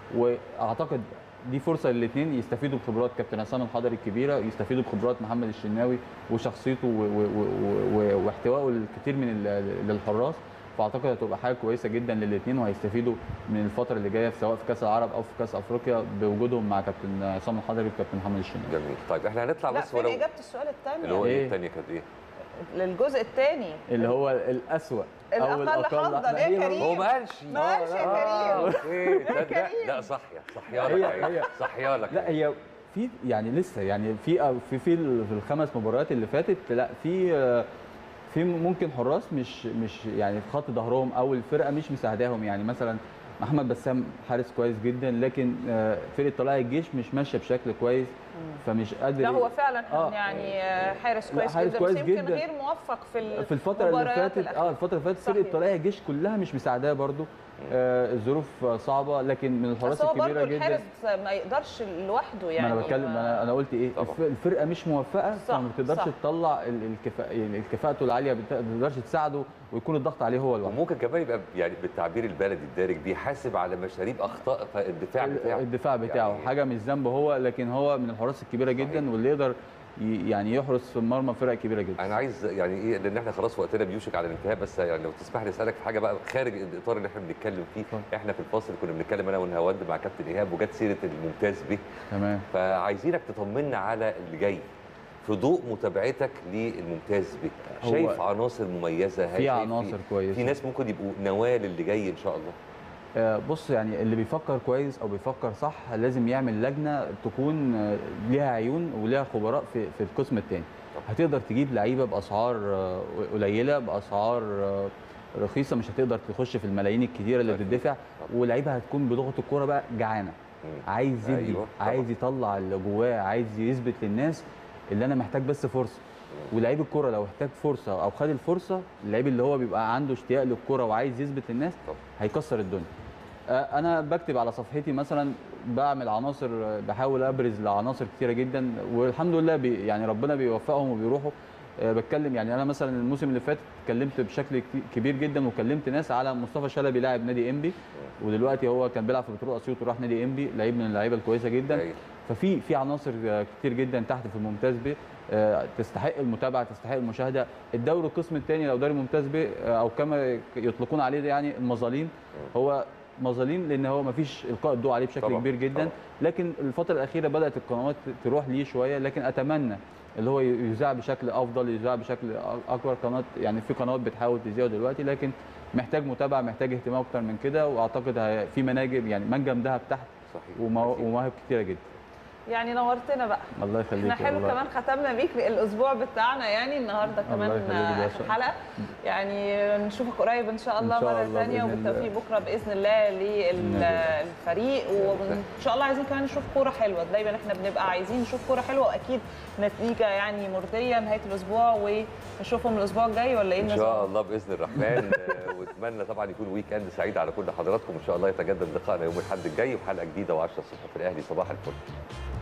واعتقد دي فرصه للاثنين يستفيدوا بخبرات كابتن عصام الحضري الكبيره يستفيدوا بخبرات محمد الشناوي وشخصيته و- و- و- و- واحتوائه الكثير من ال- للحراس فاعتقد هتبقى حاجه كويسه جدا للاثنين وهيستفيدوا من الفتره اللي جايه سواء في كاس العرب او في كاس افريقيا بوجودهم مع كابتن عصام الحضري وكابتن محمد الشناوي جميل طيب احنا هنطلع لا بس فين ولو اجابه السؤال الثاني اللي هو ايه إيه؟ الثانيه كانت ايه؟ للجزء الثاني اللي هو الاسوأ او الأقل حظاً، إيه هي كريم؟ هو ما قالش ما قالش يا آه، كريم. اوكي تصدق؟ كريم. لا صحيح صحيح هي- لك هي- صحيح لك لا هي في يعني لسه يعني في في في ال- في الخمس مباريات اللي فاتت لا في آه، في ممكن حراس مش مش يعني في خط ظهرهم او الفرقه مش مساعداهم يعني مثلا محمد بسام حارس كويس جدا لكن آه، فرقه طلائع الجيش مش ماشيه بشكل كويس فمش قادر لا هو فعلا آه. يعني آه، حارس لا، كويس حارس جدا كويس بس يمكن جدا. غير موفق في في الفترة اللي المباريات فاتت الأخيرة. اه الفترة اللي فاتت فرقة صحيح. طلائع الجيش كلها مش مساعداه برضو آه الظروف صعبة لكن من الحراس بس هو برضه الكبيرة جدا الحارس ما يقدرش لوحده يعني ما انا بتكلم ما- انا انا قلت ايه طبعا. الف- الفرقه مش موفقه صح، فما بتقدرش صح. تطلع ال- الكفاءه يعني كفاءته العاليه بت- ما بتقدرش تساعده ويكون الضغط عليه هو لوحده وممكن كمان يبقى يعني بالتعبير البلدي الدارج بيحاسب على مشاريب اخطاء الدفاع بتاعه الدفاع بتاعه يعني- حاجه مش ذنبه هو لكن هو من الحراس الكبيره جدا واللي يقدر ي- يعني يحرس في المرمى فرق كبيره جدا انا عايز يعني ايه لان احنا خلاص وقتنا بيوشك على الانتهاء بس يعني لو تسمح لي اسالك في حاجه بقى خارج الاطار اللي احنا بنتكلم فيه اتفضل. احنا في الفاصل كنا بنتكلم انا والهوند مع كابتن ايهاب وجت سيره الممتاز به تمام فعايزينك تطمنا على اللي جاي في ضوء متابعتك للممتاز به هو شايف عناصر مميزه هل في شايف عناصر كويسه في ناس ممكن يبقوا نواه للي جاي ان شاء الله آه، بص يعني اللي بيفكر كويس او بيفكر صح لازم يعمل لجنه تكون آه، ليها عيون وليها خبراء في في القسم الثاني هتقدر تجيب لعيبه باسعار آه، قليله باسعار آه، رخيصه مش هتقدر تخش في الملايين الكتيره اللي أكيد. بتدفع طبعا. ولعيبه هتكون بلغه الكوره بقى جعانه مم. عايز يدي أيوة، طبعا. عايز يطلع اللي جواه عايز يثبت للناس اللي انا محتاج بس فرصه ولعيب الكوره لو احتاج فرصه او خد الفرصه اللعيب اللي هو بيبقى عنده اشتياق للكوره وعايز يثبت للناس طبعا. هيكسر الدنيا آه، انا بكتب على صفحتي مثلا بعمل عناصر آه، بحاول ابرز لعناصر كتيره جدا والحمد لله بي يعني ربنا بيوفقهم وبيروحوا آه، بتكلم يعني انا مثلا الموسم اللي فات اتكلمت بشكل كتي- كبير جدا وكلمت ناس على مصطفى شلبي لاعب نادي انبي ودلوقتي هو كان بيلعب في بترول اسيوط وراح نادي انبي لعيب من اللعيبه الكويسه جدا أيوة. ففي في عناصر آه، كتير جدا تحت في الممتاز ب آه، تستحق المتابعه تستحق المشاهده الدوري القسم الثاني لو دوري ممتاز ب آه، او كما يطلقون عليه ده يعني المظالين هو مظالم لان هو ما فيش القاء الضوء عليه بشكل طبعاً، كبير جدا طبعاً. لكن الفتره الاخيره بدات القنوات تروح ليه شويه لكن اتمنى اللي هو يذاع بشكل افضل يذاع بشكل أ- اكبر قناه يعني في قنوات بتحاول تذيعه دلوقتي لكن محتاج متابعه محتاج اهتمام اكتر من كده واعتقد هي- في مناجم يعني منجم دهب تحت صحيح ومو- أكيد. ومواهب كتيره جدا يعني نورتنا بقى الله يخليك احنا حلو والله. كمان ختمنا بيك الاسبوع بتاعنا يعني النهارده كمان الله يخليك، ده شيء. حلقه يعني نشوفك قريب ان شاء الله إن شاء مره الله ثانيه بإذن الله. وبالتوفيق بكره باذن الله للفريق وان شاء الله عايزين كمان نشوف كوره حلوه دايما احنا بنبقى عايزين نشوف كوره حلوه واكيد نتيجه يعني مرضيه نهايه الاسبوع ونشوفهم الاسبوع الجاي ولا ايه ان شاء النظام؟ الله باذن الرحمن آه، واتمنى طبعا يكون ويك اند سعيد على كل حضراتكم ان شاء الله يتجدد لقائنا يوم الاحد الجاي وحلقه جديده و10 الصبح في الاهلي صباح الفل